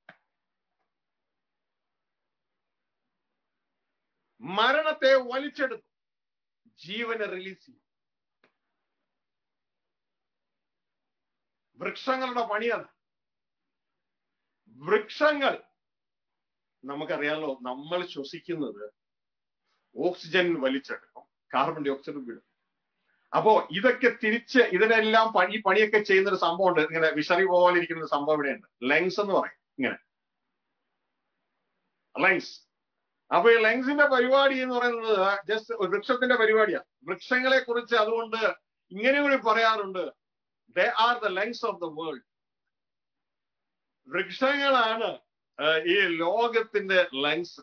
മരണത്തെ വലിച്ചെടുക്കും ജീവനെ റിലീസ് ചെയ്യും വൃക്ഷങ്ങളുടെ പണിയാണ് വൃക്ഷങ്ങൾ നമുക്കറിയാലോ നമ്മൾ ശ്വസിക്കുന്നത് ഓക്സിജൻ വലിച്ചെടുക്കും കാർബൺ ഡൈ ഓക്സൈഡ് വിടും അപ്പോ ഇതൊക്കെ തിരിച്ച് ഇതിനെല്ലാം പണി പണിയൊക്കെ ചെയ്യുന്ന ഒരു സംഭവം ഉണ്ട് ഇങ്ങനെ വിഷറി പോലെ ഇരിക്കുന്ന ഒരു സംഭവം ഇവിടെയുണ്ട് ലങ്സ് എന്ന് പറയും ഇങ്ങനെ ലങ്സ് അപ്പൊ ഈ ലങ്സിന്റെ പരിപാടി എന്ന് പറയുന്നത് ജസ്റ്റ് ഒരു വൃക്ഷത്തിന്റെ പരിപാടിയാണ് വൃക്ഷങ്ങളെ കുറിച്ച് അതുകൊണ്ട് ഇങ്ങനെ കൂടി പറയാറുണ്ട് they are the lungs of the world വൃക്ഷങ്ങളാണ് ഈ ലോകത്തിന്റെ ലങ്സ്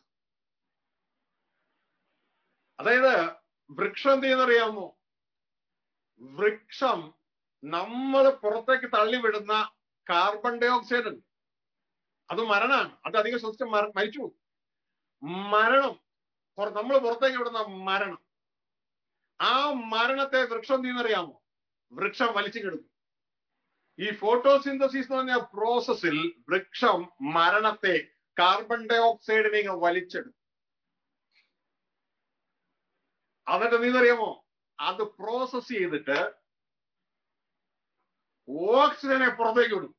അതായത് വൃക്ഷം എന്ത് ചെയ്യുന്നറിയാമോ വൃക്ഷം നമ്മൾ പുറത്തേക്ക് തള്ളിവിടുന്ന കാർബൺ ഡൈ ഓക്സൈഡ് ഉണ്ട് അത് മരണമാണ് അത് അധികം ശ്വസിച്ച് മരിച്ചു മരണം നമ്മൾ പുറത്തേക്ക് വിടുന്ന മരണം ആ മരണത്തെ വൃക്ഷം എന്ത് ചെയ്യുന്നറിയാമോ വൃക്ഷം വലിച്ചു കിടക്കും ഈ ഫോട്ടോസിന്തസിസ് എന്ന് പറഞ്ഞ പ്രോസസ്സിൽ വൃക്ഷം മരണത്തെ കാർബൺ ഡൈ ഓക്സൈഡിനെ ഇങ്ങ് വലിച്ചെടുക്കും എന്നിട്ട് നീന്തറിയാമോ അത് പ്രോസസ് ചെയ്തിട്ട് ഓക്സിജനെ പുറത്തേക്ക് വിടും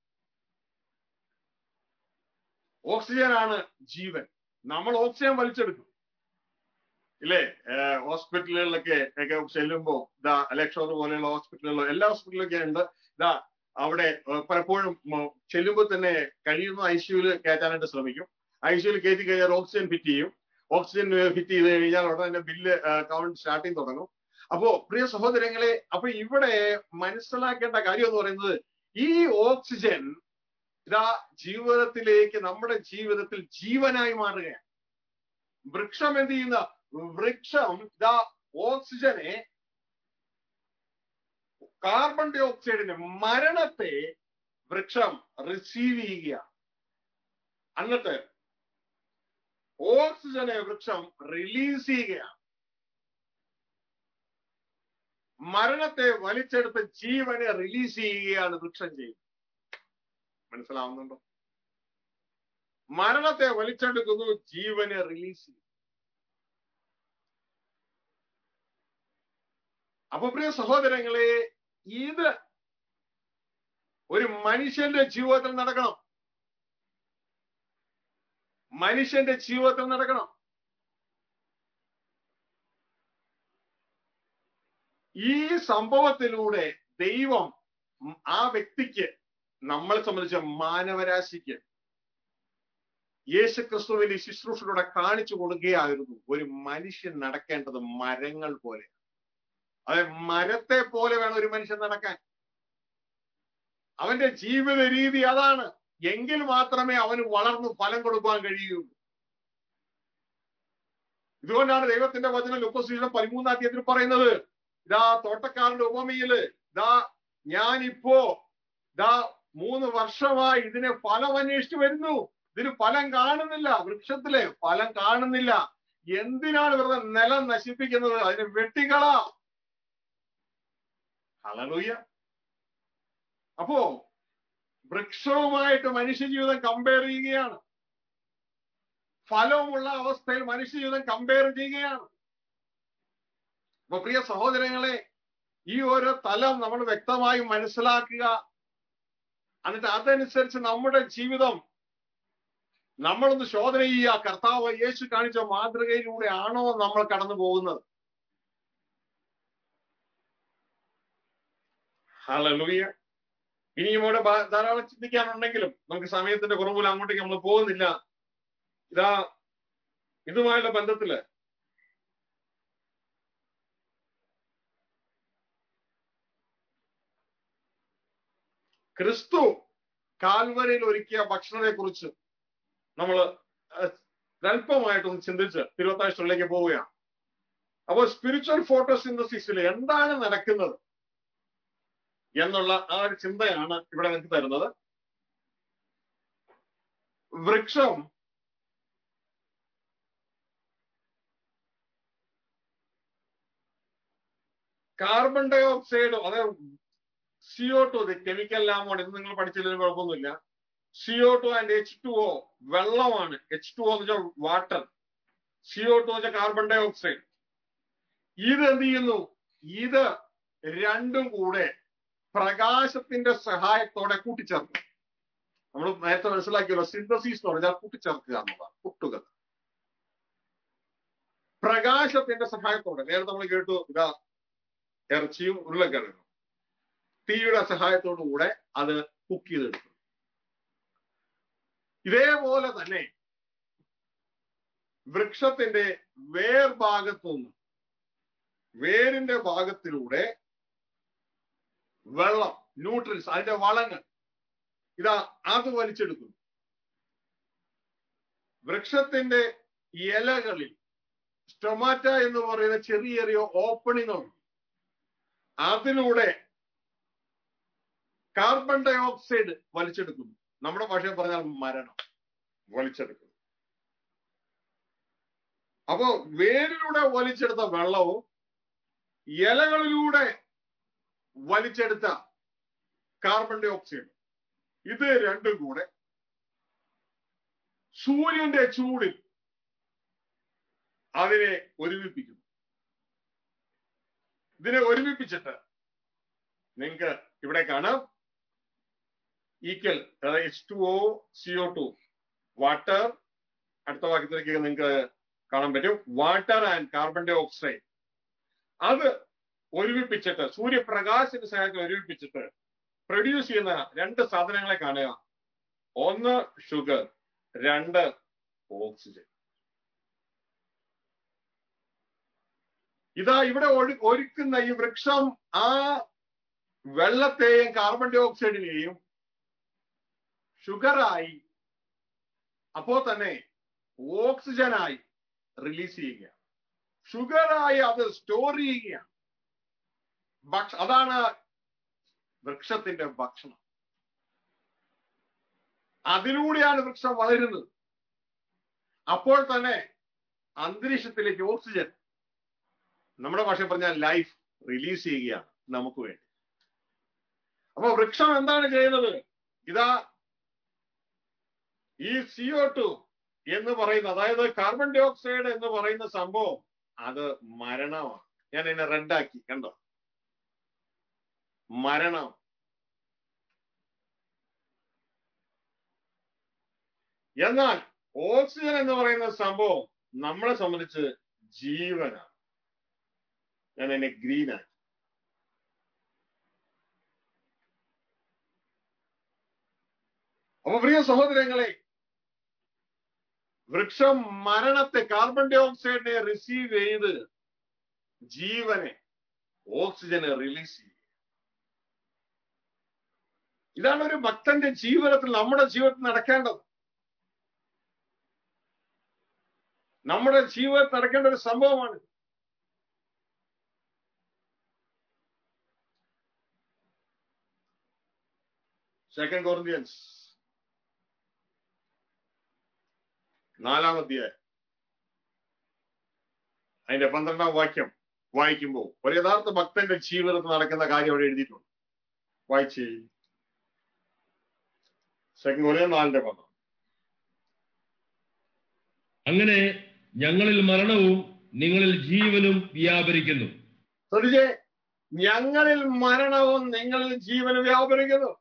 ഓക്സിജൻ ആണ് ജീവൻ നമ്മൾ ഓക്സിജൻ വലിച്ചെടുക്കും ഇല്ലേ ഹോസ്പിറ്റലുകളിലൊക്കെ ഒക്കെ ചെല്ലുമ്പോ ഇതാ ലക്ഷോർ പോലെയുള്ള ഹോസ്പിറ്റലുകളിലോ എല്ലാ ഹോസ്പിറ്റലിലൊക്കെ ഉണ്ട് ഇതാ അവിടെ പലപ്പോഴും ചെല്ലുമ്പോൾ തന്നെ കഴിയുന്ന ഐ സിയുവിൽ കയറ്റാനായിട്ട് ശ്രമിക്കും ഐ സിയുവിൽ കയറ്റി കഴിഞ്ഞാൽ ഓക്സിജൻ ഫിറ്റ് ചെയ്യും ഓക്സിജൻ ഫിറ്റ് ചെയ്ത് കഴിഞ്ഞാൽ ഉടനെ തന്നെ ബില്ല് കൗണ്ട് സ്റ്റാർട്ടിങ് തുടങ്ങും അപ്പോ പ്രിയ സഹോദരങ്ങളെ അപ്പൊ ഇവിടെ മനസ്സിലാക്കേണ്ട കാര്യം എന്ന് പറയുന്നത് ഈ ഓക്സിജൻ ഇതാ ജീവിതത്തിലേക്ക് നമ്മുടെ ജീവിതത്തിൽ ജീവനായി മാറുകയാണ് വൃക്ഷം എന്ത് ചെയ്യുന്ന വൃക്ഷം ഇതാ ഓക്സിജനെ കാർബൺ ഡൈ ഓക്സൈഡിന്റെ മരണത്തെ വൃക്ഷം റിസീവ് ചെയ്യുകയാണ് എന്നിട്ട് ഓക്സിജനെ വൃക്ഷം റിലീസ് ചെയ്യുകയാണ് മരണത്തെ വലിച്ചെടുത്ത് ജീവനെ റിലീസ് ചെയ്യുകയാണ് വൃക്ഷം ചെയ്യുന്നത് മനസ്സിലാവുന്നുണ്ടോ മരണത്തെ വലിച്ചെടുക്കുന്നു ജീവനെ റിലീസ് ചെയ്യും അപ്പൊ പ്രിയ സഹോദരങ്ങളെ ഇത് ഒരു മനുഷ്യന്റെ ജീവിതത്തിൽ നടക്കണം മനുഷ്യന്റെ ജീവിതത്തിൽ നടക്കണം ഈ സംഭവത്തിലൂടെ ദൈവം ആ വ്യക്തിക്ക് നമ്മളെ സംബന്ധിച്ച മാനവരാശിക്ക് യേശു ക്രിസ്തുവിന്റെ ശുശ്രൂഷയിലൂടെ കാണിച്ചു കൊടുക്കുകയായിരുന്നു ഒരു മനുഷ്യൻ നടക്കേണ്ടത് മരങ്ങൾ പോലെ അതെ മരത്തെ പോലെ വേണം ഒരു മനുഷ്യൻ നടക്കാൻ അവന്റെ ജീവിത രീതി അതാണ് എങ്കിൽ മാത്രമേ അവന് വളർന്നു ഫലം കൊടുക്കാൻ കഴിയുള്ളൂ ഇതുകൊണ്ടാണ് ദൈവത്തിന്റെ വചനം ലുക്കോസീഷൻ പതിമൂന്നാം തീയതി പറയുന്നത് ഇതാ തോട്ടക്കാരന്റെ ഉപമയില് ഇതാ ഞാനിപ്പോ ഇതാ മൂന്ന് വർഷമായി ഇതിനെ ഫലം അന്വേഷിച്ചു വരുന്നു ഇതിന് ഫലം കാണുന്നില്ല വൃക്ഷത്തിലെ ഫലം കാണുന്നില്ല എന്തിനാണ് വെറുതെ നിലം നശിപ്പിക്കുന്നത് അതിന് വെട്ടിക്കള ഹലലൂയ അപ്പോ വൃക്ഷവുമായിട്ട് മനുഷ്യജീവിതം കമ്പയർ ചെയ്യുകയാണ് ഫലവുമുള്ള അവസ്ഥയിൽ മനുഷ്യജീവിതം കമ്പയർ ചെയ്യുകയാണ് അപ്പൊ പ്രിയ സഹോദരങ്ങളെ ഈ ഓരോ തലം നമ്മൾ വ്യക്തമായി മനസ്സിലാക്കുക എന്നിട്ട് അതനുസരിച്ച് നമ്മുടെ ജീവിതം നമ്മളൊന്ന് ശോധന ചെയ്യുക കർത്താവ് യേശു കാണിച്ച മാതൃകയിലൂടെ ആണോ നമ്മൾ കടന്നു പോകുന്നത് ഹലലൂയ ഇനിയും ഇവിടെ ബാ- ധാരാളം ചിന്തിക്കാനുണ്ടെങ്കിലും നമുക്ക് സമയത്തിന്റെ കുറവിൽ അങ്ങോട്ടേക്ക് നമ്മൾ പോകുന്നില്ല ഇതാ ഇതുമായുള്ള ബന്ധത്തില് ക്രിസ്തു കാൽവരയിൽ ഒരുക്കിയ ഭക്ഷണത്തെ കുറിച്ച് നമ്മൾ അല്പമായിട്ടൊന്ന് ചിന്തിച്ച് തിരുവത്താഴ്ചകളിലേക്ക് പോവുകയാണ് അപ്പോൾ സ്പിരിച്വൽ ഫോട്ടോസിന്തസിസിൽ എന്താണ് നടക്കുന്നത് എന്നുള്ള ആ ഒരു ചിന്തയാണ് ഇവിടെ നിങ്ങൾക്ക് തരുന്നത് വൃക്ഷം കാർബൺ ഡൈ ഓക്സൈഡ് അതായത് സിഒ ടു കെമിക്കൽ ലാമോൺ ഇത് നിങ്ങൾ പഠിച്ചില്ലെങ്കിൽ കുഴപ്പമൊന്നുമില്ല CO two and H two O വെള്ളമാണ് എച്ച് ടു ഒ എന്ന് വെച്ചാൽ വാട്ടർ സിഒ ടു വെച്ചാൽ കാർബൺ ഡൈ ഓക്സൈഡ് ഇത് എന്ത് ചെയ്യുന്നു ഇത് രണ്ടും കൂടെ പ്രകാശത്തിന്റെ സഹായത്തോടെ കൂട്ടിച്ചേർക്കും നമ്മൾ നേരത്തെ മനസ്സിലാക്കിയല്ലോ സിന്തസിസ് എന്ന് പറഞ്ഞാൽ കൂട്ടിച്ചേർക്കുക എന്നുള്ളതാണ് കൂട്ടുക പ്രകാശത്തിന്റെ സഹായത്തോടെ നേരത്തെ നമ്മൾ കേട്ടു ഇതാ ഇറച്ചിയും ഉരുളക്കിഴങ്ങും തീയുടെ സഹായത്തോടു കൂടെ അത് കുക്ക് ചെയ്തെടുക്കും ഇതേപോലെ തന്നെ വൃക്ഷത്തിന്റെ വേർ ഭാഗത്തുനിന്ന് വേരിന്റെ ഭാഗത്തിലൂടെ വെള്ളം ന്യൂട്രിയൻസ് അതിന്റെ വളങ്ങൾ ഇതാ അത് വലിച്ചെടുക്കുന്നു വൃക്ഷത്തിന്റെ ഇലകളിൽ സ്റ്റൊമാറ്റ എന്ന് പറയുന്ന ചെറിയ ചെറിയ ഓപ്പണിംഗ് ഉണ്ട് അതിലൂടെ കാർബൺ ഡൈ ഓക്സൈഡ് വലിച്ചെടുക്കുന്നു നമ്മുടെ ഭാഷയിൽ പറഞ്ഞാൽ മരണം വലിച്ചെടുക്കുന്നു അപ്പോ വേരിലൂടെ വലിച്ചെടുത്ത വെള്ളവും ഇലകളിലൂടെ വലിച്ചെടുത്ത കാർബൺ ഡൈ ഓക്സൈഡ് ഇത് രണ്ടും കൂടെ സൂര്യന്റെ ചൂടിൽ അതിനെ ഒരുമിപ്പിക്കുന്നു ഇതിനെ ഒരുമിപ്പിച്ചിട്ട് നിങ്ങൾക്ക് ഇവിടെ കാണാം ഈക്വൽ അതായത് H two O CO two water അടുത്ത വാക്യത്തിലേക്ക് നിങ്ങൾക്ക് കാണാൻ പറ്റും water and carbon dioxide അത് ഒരുമിപ്പിച്ചിട്ട് സൂര്യപ്രകാശത്തിന്റെ സഹായത്തിൽ ഒരുമിപ്പിച്ചിട്ട് പ്രൊഡ്യൂസ് ചെയ്യുന്ന രണ്ട് സാധനങ്ങളെ കാണുക ഒന്ന് ഷുഗർ രണ്ട് ഓക്സിജൻ ഇതാ ഇവിടെ ഒഴു- ഒരുക്കുന്ന ഈ വൃക്ഷം ആ വെള്ളത്തെയും കാർബൺ ഡൈ ഓക്സൈഡിനെയും ഷുഗറായി അപ്പോ തന്നെ ഓക്സിജനായി റിലീസ് ചെയ്യുകയാണ് ഷുഗറായി അത് സ്റ്റോർ ചെയ്യുകയാണ് ഭക്ഷ അതാണ് വൃക്ഷത്തിന്റെ ഭക്ഷണം അതിലൂടെയാണ് വൃക്ഷം വളരുന്നത് അപ്പോൾ തന്നെ അന്തരീക്ഷത്തിലേക്ക് ഓക്സിജൻ നമ്മുടെ ഭാഷ പറഞ്ഞാൽ ലൈഫ് റിലീസ് ചെയ്യുകയാണ് നമുക്ക് വേണ്ടി അപ്പൊ വൃക്ഷം എന്താണ് ചെയ്യുന്നത് ഇതാ ഈ സിഒ ടു എന്ന് പറയുന്ന അതായത് കാർബൺ ഡൈ ഓക്സൈഡ് എന്ന് പറയുന്ന സംഭവം അത് മരണമാണ് ഞാൻ ഇതിനെ റെഡാക്കി കണ്ടോ മരണം എന്നാൽ ഓക്സിജൻ എന്ന് പറയുന്ന സംഭവം നമ്മളെ സംബന്ധിച്ച് ജീവനാണ് ഞാൻ എന്നെ ഗ്രീനാക്കി അപ്പൊ പ്രിയ സഹോദരങ്ങളെ വൃക്ഷം മരണത്തെ കാർബൺ ഡൈ ഓക്സൈഡിനെ റിസീവ് ചെയ്ത് ജീവനെ ഓക്സിജനെ റിലീസ് ചെയ്യും ഇതാണ് ഒരു ഭക്തന്റെ ജീവിതത്തിൽ നമ്മുടെ ജീവിതത്തിൽ നടക്കേണ്ടത് നമ്മുടെ ജീവിതത്തിൽ നടക്കേണ്ട ഒരു സംഭവമാണ് സെക്കൻഡ് കോറിന്ത്യൻസ് നാലാം അധ്യായം അതിന്റെ പന്ത്രണ്ടാം വാക്യം വായിക്കുമ്പോൾ ഒരു യഥാർത്ഥ ഭക്തന്റെ ജീവിതത്തിൽ നടക്കുന്ന കാര്യം അവിടെ എഴുതിയിട്ടുണ്ട് വായിച്ച് സെക്കൻഡ് ഒരേ നാലിന്റെ പന്ത്രണ്ട് അങ്ങനെ ഞങ്ങളിൽ മരണവും നിങ്ങളിൽ ജീവനും വ്യാപരിക്കുന്നു ശ്രദ്ധിച്ചേ ഞങ്ങളിൽ മരണവും നിങ്ങളിൽ ജീവനും വ്യാപരിക്കുന്നു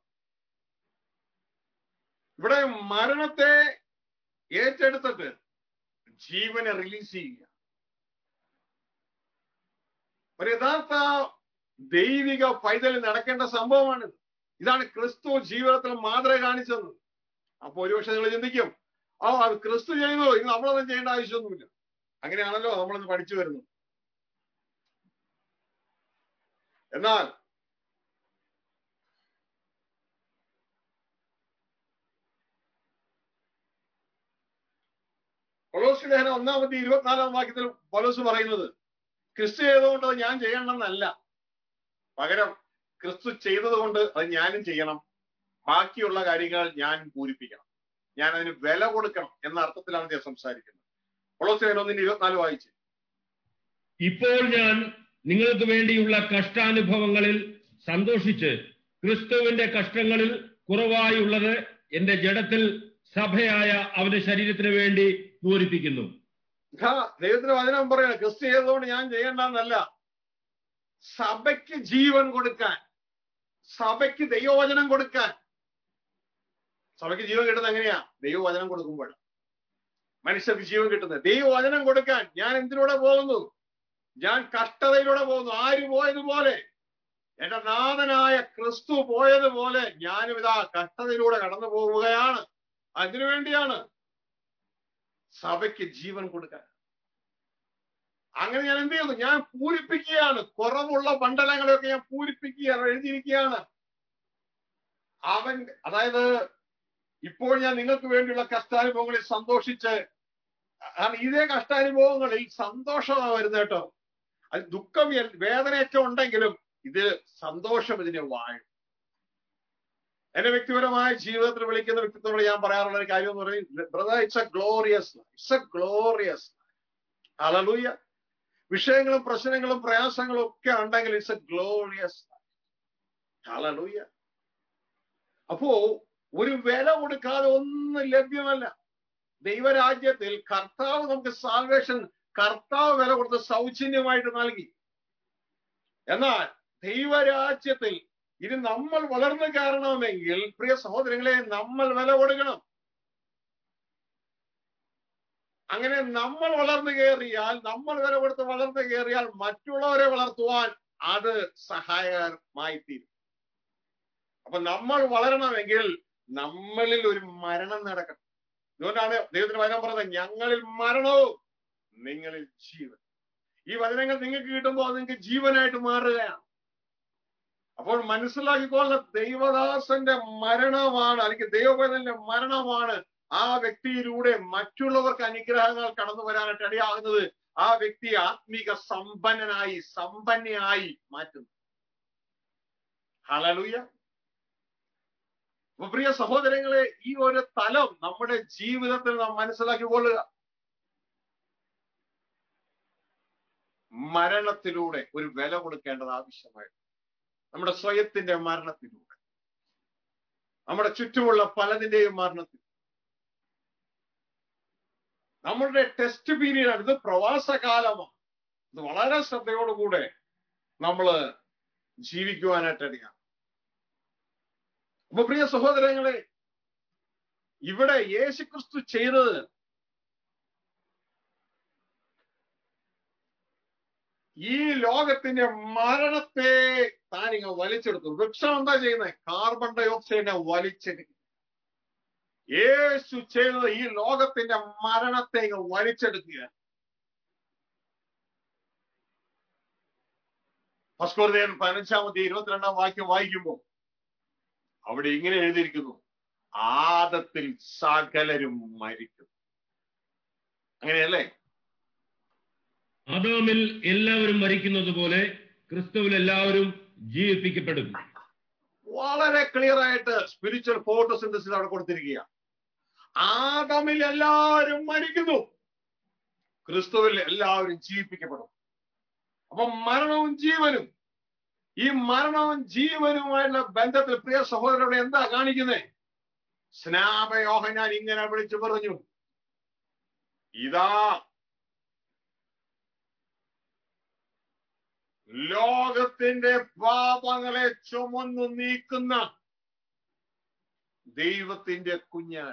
ഇവിടെ മരണത്തെ ഏറ്റെടുത്തിട്ട് ജീവനെ റിലീസ് ചെയ്യുക ഒരു യഥാർത്ഥ ദൈവിക പൈതൽ നടക്കേണ്ട സംഭവമാണിത് ഇതാണ് ക്രിസ്തു ജീവിതത്തിൽ മാതൃക കാണിച്ചത് അപ്പൊ ഒരുപക്ഷെ നിങ്ങൾ ചിന്തിക്കും ആ അത് ക്രിസ്തു ചെയ്തു ഇത് നമ്മളൊന്നും ചെയ്യേണ്ട ആവശ്യമൊന്നുമില്ല അങ്ങനെയാണല്ലോ നമ്മളിന്ന് പഠിച്ചു വരുന്നത് എന്നാൽ കൊളോസ് ലേഖനം ഒന്നാമത്തെ ഇരുപത്തിനാലാം വാക്യത്തിൽ പൗലോസ് പറയുന്നത് ക്രിസ്തു ചെയ്തുകൊണ്ട് അത് ഞാൻ ചെയ്യണമെന്നല്ല പകരം ക്രിസ്തു ചെയ്തത് കൊണ്ട് അത് ഞാനും ചെയ്യണം ബാക്കിയുള്ള കാര്യങ്ങൾ ഞാൻ പൂരിപ്പിക്കണം ഞാൻ അതിന് വില കൊടുക്കണം എന്ന അർത്ഥത്തിലാണ് ഞാൻ സംസാരിക്കുന്നത് കൊളോസ് ലേഖനം ഒന്നിന്റെ ഇരുപത്തിനാല് വായിച്ച് ഇപ്പോൾ ഞാൻ നിങ്ങൾക്ക് വേണ്ടിയുള്ള കഷ്ടാനുഭവങ്ങളിൽ സന്തോഷിച്ച് ക്രിസ്തുവിന്റെ കഷ്ടങ്ങളിൽ കുറവായുള്ളത് എന്റെ ജഡത്തിൽ സഭയായ അവന്റെ ശരീരത്തിന് വേണ്ടി പൂരിപ്പിക്കുന്നു ഇതാ ദൈവത്തിന് വചനം പറയണം ക്രിസ്തു ചെയ്തതുകൊണ്ട് ഞാൻ ചെയ്യേണ്ടെന്നല്ല സഭയ്ക്ക് ജീവൻ കൊടുക്കാൻ സഭയ്ക്ക് ദൈവവചനം കൊടുക്കാൻ സഭയ്ക്ക് ജീവൻ കിട്ടുന്നത് എങ്ങനെയാ ദൈവവചനം കൊടുക്കുമ്പോൾ മനുഷ്യർക്ക് ജീവൻ കിട്ടുന്നത് ദൈവവചനം കൊടുക്കാൻ ഞാൻ എന്തിലൂടെ പോകുന്നു ഞാൻ കഷ്ടതയിലൂടെ പോകുന്നു ആര് പോയതുപോലെ എന്റെ നാഥനായ ക്രിസ്തു പോയതുപോലെ ഞാനും ഇതാ കഷ്ടതയിലൂടെ കടന്നു പോവുകയാണ് അതിനു വേണ്ടിയാണ് സഭയ്ക്ക് ജീവൻ കൊടുക്കാൻ അങ്ങനെ ഞാൻ എന്ത് ചെയ്യുന്നു ഞാൻ പൂരിപ്പിക്കുകയാണ് കുറവുള്ള മണ്ഡലങ്ങളെയൊക്കെ ഞാൻ പൂരിപ്പിക്കുകയാണ് എഴുതിയിരിക്കുകയാണ് അവൻ അതായത് ഇപ്പോൾ ഞാൻ നിങ്ങൾക്ക് വേണ്ടിയുള്ള കഷ്ടാനുഭവങ്ങളിൽ സന്തോഷിച്ച് കാരണം ഇതേ കഷ്ടാനുഭവങ്ങളിൽ സന്തോഷമാണ് വരുന്നത് കേട്ടോ അത് ദുഃഖം എൽ- വേദനയൊക്കെ ഉണ്ടെങ്കിലും ഇത് സന്തോഷം ഇതിനെ വാഴും എന്റെ വ്യക്തിപരമായ ജീവിതത്തിൽ വിളിക്കുന്ന വ്യക്തിത്വങ്ങൾ ഞാൻ പറയാറുള്ള ഒരു കാര്യം എന്ന് പറയും brother it's a glorious it's a glorious hallelujah വിഷയങ്ങളും പ്രശ്നങ്ങളും പ്രയാസങ്ങളും ഒക്കെ ഉണ്ടെങ്കിൽ ഇറ്റ്സ് എ ഗ്ലോറിയസ് ഹലലൂയ അപ്പോ ഒരു വില കൊടുക്കാതെ ഒന്നും ലഭ്യമല്ല ദൈവരാജ്യത്തിൽ കർത്താവ് നമുക്ക് സാൽവേഷൻ കർത്താവ് വില കൊടുത്ത് സൗജന്യമായിട്ട് നൽകി എന്നാൽ ദൈവരാജ്യത്തിൽ ഇനി നമ്മൾ വളർന്നു കയറണമെങ്കിൽ പ്രിയ സഹോദരങ്ങളെ നമ്മൾ വില കൊടുക്കണം അങ്ങനെ നമ്മൾ വളർന്നു കയറിയാൽ നമ്മൾ വില കൊടുത്ത് വളർന്നു കയറിയാൽ മറ്റുള്ളവരെ വളർത്തുവാൻ അത് സഹായകരമായി തീരും അപ്പൊ നമ്മൾ വളരണമെങ്കിൽ നമ്മളിൽ ഒരു മരണം നടക്കണം അതുകൊണ്ടാണ് ദൈവത്തിന് വചനം പറഞ്ഞത് ഞങ്ങളിൽ മരണവും നിങ്ങളിൽ ജീവൻ ഈ വചനങ്ങൾ നിങ്ങൾക്ക് കിട്ടുമ്പോൾ അത് നിങ്ങൾക്ക് ജീവനായിട്ട് മാറുകയാണ് അപ്പോൾ മനസ്സിലാക്കിക്കൊള്ള ദൈവദാസന്റെ മരണമാണ് അല്ലെങ്കിൽ ദൈവപേദന്റെ മരണമാണ് ആ വ്യക്തിയിലൂടെ മറ്റുള്ളവർക്ക് അനുഗ്രഹങ്ങൾ കടന്നു വരാനായിട്ട് ഇടയാകുന്നത് ആ വ്യക്തി ആത്മീക സമ്പന്നനായി സമ്പന്നയായി മാറ്റുന്നു ഹലലൂയ അപ്പൊ പ്രിയ സഹോദരങ്ങളെ ഈ ഒരു തലം നമ്മുടെ ജീവിതത്തിൽ നാം മനസ്സിലാക്കിക്കൊള്ളുക മരണത്തിലൂടെ ഒരു വില കൊടുക്കേണ്ടത് ആവശ്യമായിട്ട് നമ്മുടെ സ്വയത്തിന്റെ മരണത്തിലൂടെ നമ്മുടെ ചുറ്റുമുള്ള പലതിന്റെയും മരണത്തിൽ നമ്മളുടെ ടെസ്റ്റ് പീരീഡാണ് ഇത് പ്രവാസകാലമാണ് ഇത് വളരെ ശ്രദ്ധയോടുകൂടെ നമ്മള് ജീവിക്കുവാനായിട്ട് ഇടയാണ് അപ്പൊ പ്രിയ സഹോദരങ്ങളെ ഇവിടെ യേശുക്രിസ്തു ചെയ്തത് ഈ ലോകത്തിന്റെ മരണത്തെ താനിങ്ങ് വലിച്ചെടുത്തു വൃക്ഷം എന്താ ചെയ്യുന്നത് കാർബൺ ഡൈ ഓക്സൈഡിനെ വലിച്ചെടുക്കും യേശു ചെയ്തത് ഈ ലോകത്തിന്റെ മരണത്തെ ഇങ്ങ് വലിച്ചെടുക്കുക ഭസ്കോർദേവൻ പതിനഞ്ചാമത്തെ ഇരുപത്തിരണ്ടാം വാക്യം വായിക്കുമ്പോൾ അവിടെ ഇങ്ങനെ എഴുതിയിരിക്കുന്നു ആദത്തിൽ സകലരും മരിക്കും അങ്ങനെയല്ലേ ആദാമിൽ എല്ലാവരും മരിക്കുന്നത് പോലെ ക്രിസ്തുവിൽ എല്ലാവരും ജീവിപ്പിക്കപ്പെടും വളരെ ക്ലിയർ ആയിട്ട് സ്പിരിച്വൽ ഫോട്ടോസിന്തസിസ് അവിടെ കൊടുത്തിരിക്കുക ആദമിൽ എല്ലാവരും മരിക്കുന്നു ക്രിസ്തുവിൽ എല്ലാവരും ജീവിപ്പിക്കപ്പെടും അപ്പൊ മരണവും ജീവനും ഈ മരണവും ജീവനുമായുള്ള ബന്ധത്തിൽ പ്രിയ സഹോദരനോട് എന്താ കാണിക്കുന്നത് സ്നാപയോഹനാൻ ഇങ്ങനെ വിളിച്ചു പറഞ്ഞു ഇതാ ലോകത്തിന്റെ പാപങ്ങളെ ചുമന്നു നീക്കുന്ന ദൈവത്തിന്റെ കുഞ്ഞാൻ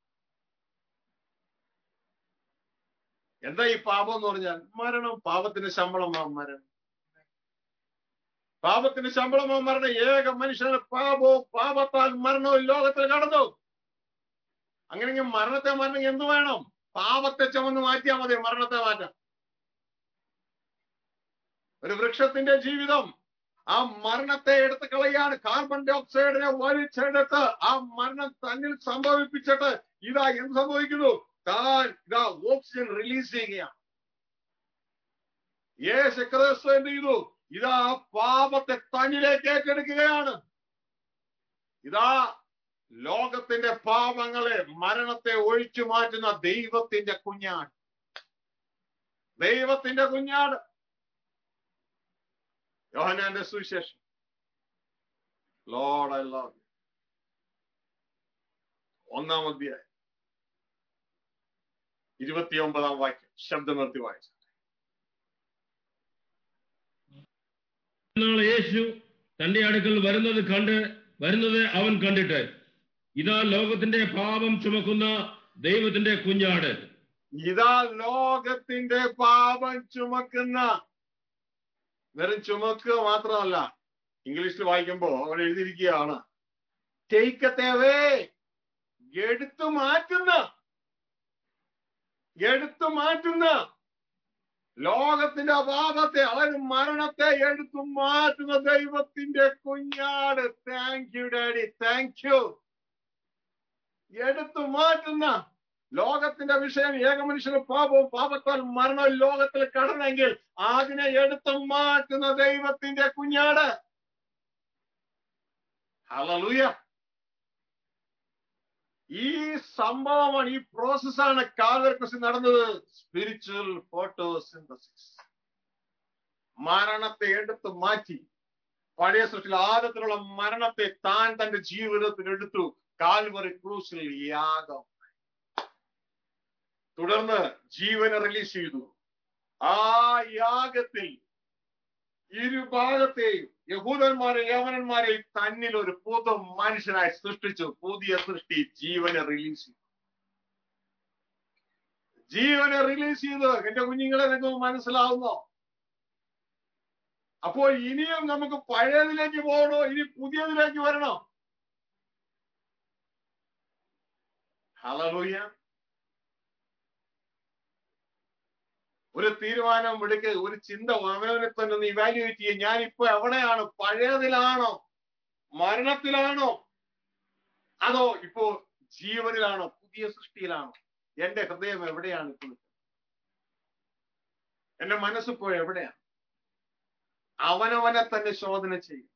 എന്താ ഈ പാപം എന്ന് പറഞ്ഞാൽ മരണം പാപത്തിന്റെ ശമ്പളമാ മരണം പാപത്തിന്റെ ശമ്പളമോ മരണം ഏക മനുഷ്യന് പാപവും പാപത്താൽ മരണവും ലോകത്തിൽ കടന്നു അങ്ങനെയെങ്കിൽ മരണത്തെ മരണം എന്ത് വേണം പാപത്തെ ചുമന്ന് മാറ്റിയാൽ മതി മരണത്തെ മാറ്റാം ഒരു വൃക്ഷത്തിന്റെ ജീവിതം ആ മരണത്തെ എടുത്ത് കളയാണ് കാർബൺ ഡൈ ഓക്സൈഡിനെ വലിച്ചെടുത്ത് ആ മരണം തന്നിൽ സംഭവിപ്പിച്ചിട്ട് ഇതാ എന്ത് സംഭവിക്കുന്നു താൻ ഇതാ ഓക്സിജൻ റിലീസ് ചെയ്യുകയാണ് യേശു ക്രിസ്തു എന്ത് ചെയ്തു ഇതാ പാപത്തെ തന്നിലേക്ക് ഏറ്റെടുക്കുകയാണ് ഇതാ ലോകത്തിന്റെ പാപങ്ങളെ മരണത്തെ ഒഴിച്ചു മാറ്റുന്ന ദൈവത്തിന്റെ കുഞ്ഞാട് ദൈവത്തിന്റെ കുഞ്ഞാട് യോഹനാന്റെ സുവിശേഷം ലോഡ് ഐ ലവ് ഒന്നാം അധ്യായം ഇരുപത്തിയൊമ്പതാം വാക്യം ശബ്ദം നിർത്തി വായിച്ചു എന്നാൽ യേശു തന്റെ അടുക്കൽ വരുന്നത് കണ്ട് വരുന്നത് അവൻ കണ്ടിട്ട് ഇതാ ലോകത്തിന്റെ പാപം ചുമക്കുന്ന ദൈവത്തിന്റെ കുഞ്ഞാട് ഇതാ ലോകത്തിന്റെ പാപം ചുമക്കുന്ന വെറും ചുമക്കുക മാത്രമല്ല ഇംഗ്ലീഷിൽ വായിക്കുമ്പോ അവിടെ എഴുതിയിരിക്കുകയാണ് ടേക്കത്തേവേ എടുത്തു മാറ്റുന്ന എടുത്തു മാറ്റുന്ന ലോകത്തിന്റെ പാപത്തെ അതായത് മരണത്തെ എടുത്തു മാറ്റുന്ന ദൈവത്തിന്റെ കുഞ്ഞാട് thank you daddy thank you എടുത്തു മാറ്റുന്ന ലോകത്തിന്റെ വിഷയം ഏകമനുഷ്യന് പാപവും പാപത്താൽ മരണം ലോകത്തിൽ കടന്നെങ്കിൽ അതിനെ എടുത്തു മാറ്റുന്ന ദൈവത്തിന്റെ കുഞ്ഞാട് ഹലലൂയ ഈ സംഭവമാണ് ഈ പ്രോസസ്സാണ് കാലവർക്കസ് നടന്നത് സ്പിരിച്വൽ ഫോട്ടോസിന്തസിസ് മരണത്തെ എടുത്തു മാറ്റി പഴയ സൃഷ്ടിയിൽ ആദത്തിലുള്ള മരണത്തെ താൻ തന്റെ ജീവിതത്തിൽ എടുത്തു കാൽവറി ക്രൂസിൽ യാഗം തുടർന്ന് ജീവനെ റിലീസ് ചെയ്തു ആ യാഗത്തിൽ ഇരുഭാഗത്തെയും യഹൂദന്മാരെ യവനന്മാരെ തന്നിൽ ഒരു പുതു മനുഷ്യനായി സൃഷ്ടിച്ചു പുതിയ സൃഷ്ടി ജീവനെ റിലീസ് ചെയ്തു ജീവനെ റിലീസ് ചെയ്ത് എന്റെ കുഞ്ഞുങ്ങളെ നിങ്ങൾക്ക് മനസ്സിലാവുന്നോ അപ്പോൾ ഇനിയും നമുക്ക് പഴയതിലേക്ക് പോകണോ ഇനി പുതിയതിലേക്ക് വരണോ ഹലലൂയ ഒരു തീരുമാനം എടുക്കുക ഒരു ചിന്ത അവനവനെ തന്നെ ഒന്ന് ഇവാലുവേറ്റ് ചെയ്യുക ഞാനിപ്പോ എവിടെയാണ് പഴയതിലാണോ മരണത്തിലാണോ അതോ ഇപ്പോ ജീവനിലാണോ പുതിയ സൃഷ്ടിയിലാണോ എന്റെ ഹൃദയം എവിടെയാണ് ഇപ്പോൾ എന്റെ മനസ്സിപ്പോ എവിടെയാണ് അവനവനെ തന്നെ ശോധന ചെയ്യും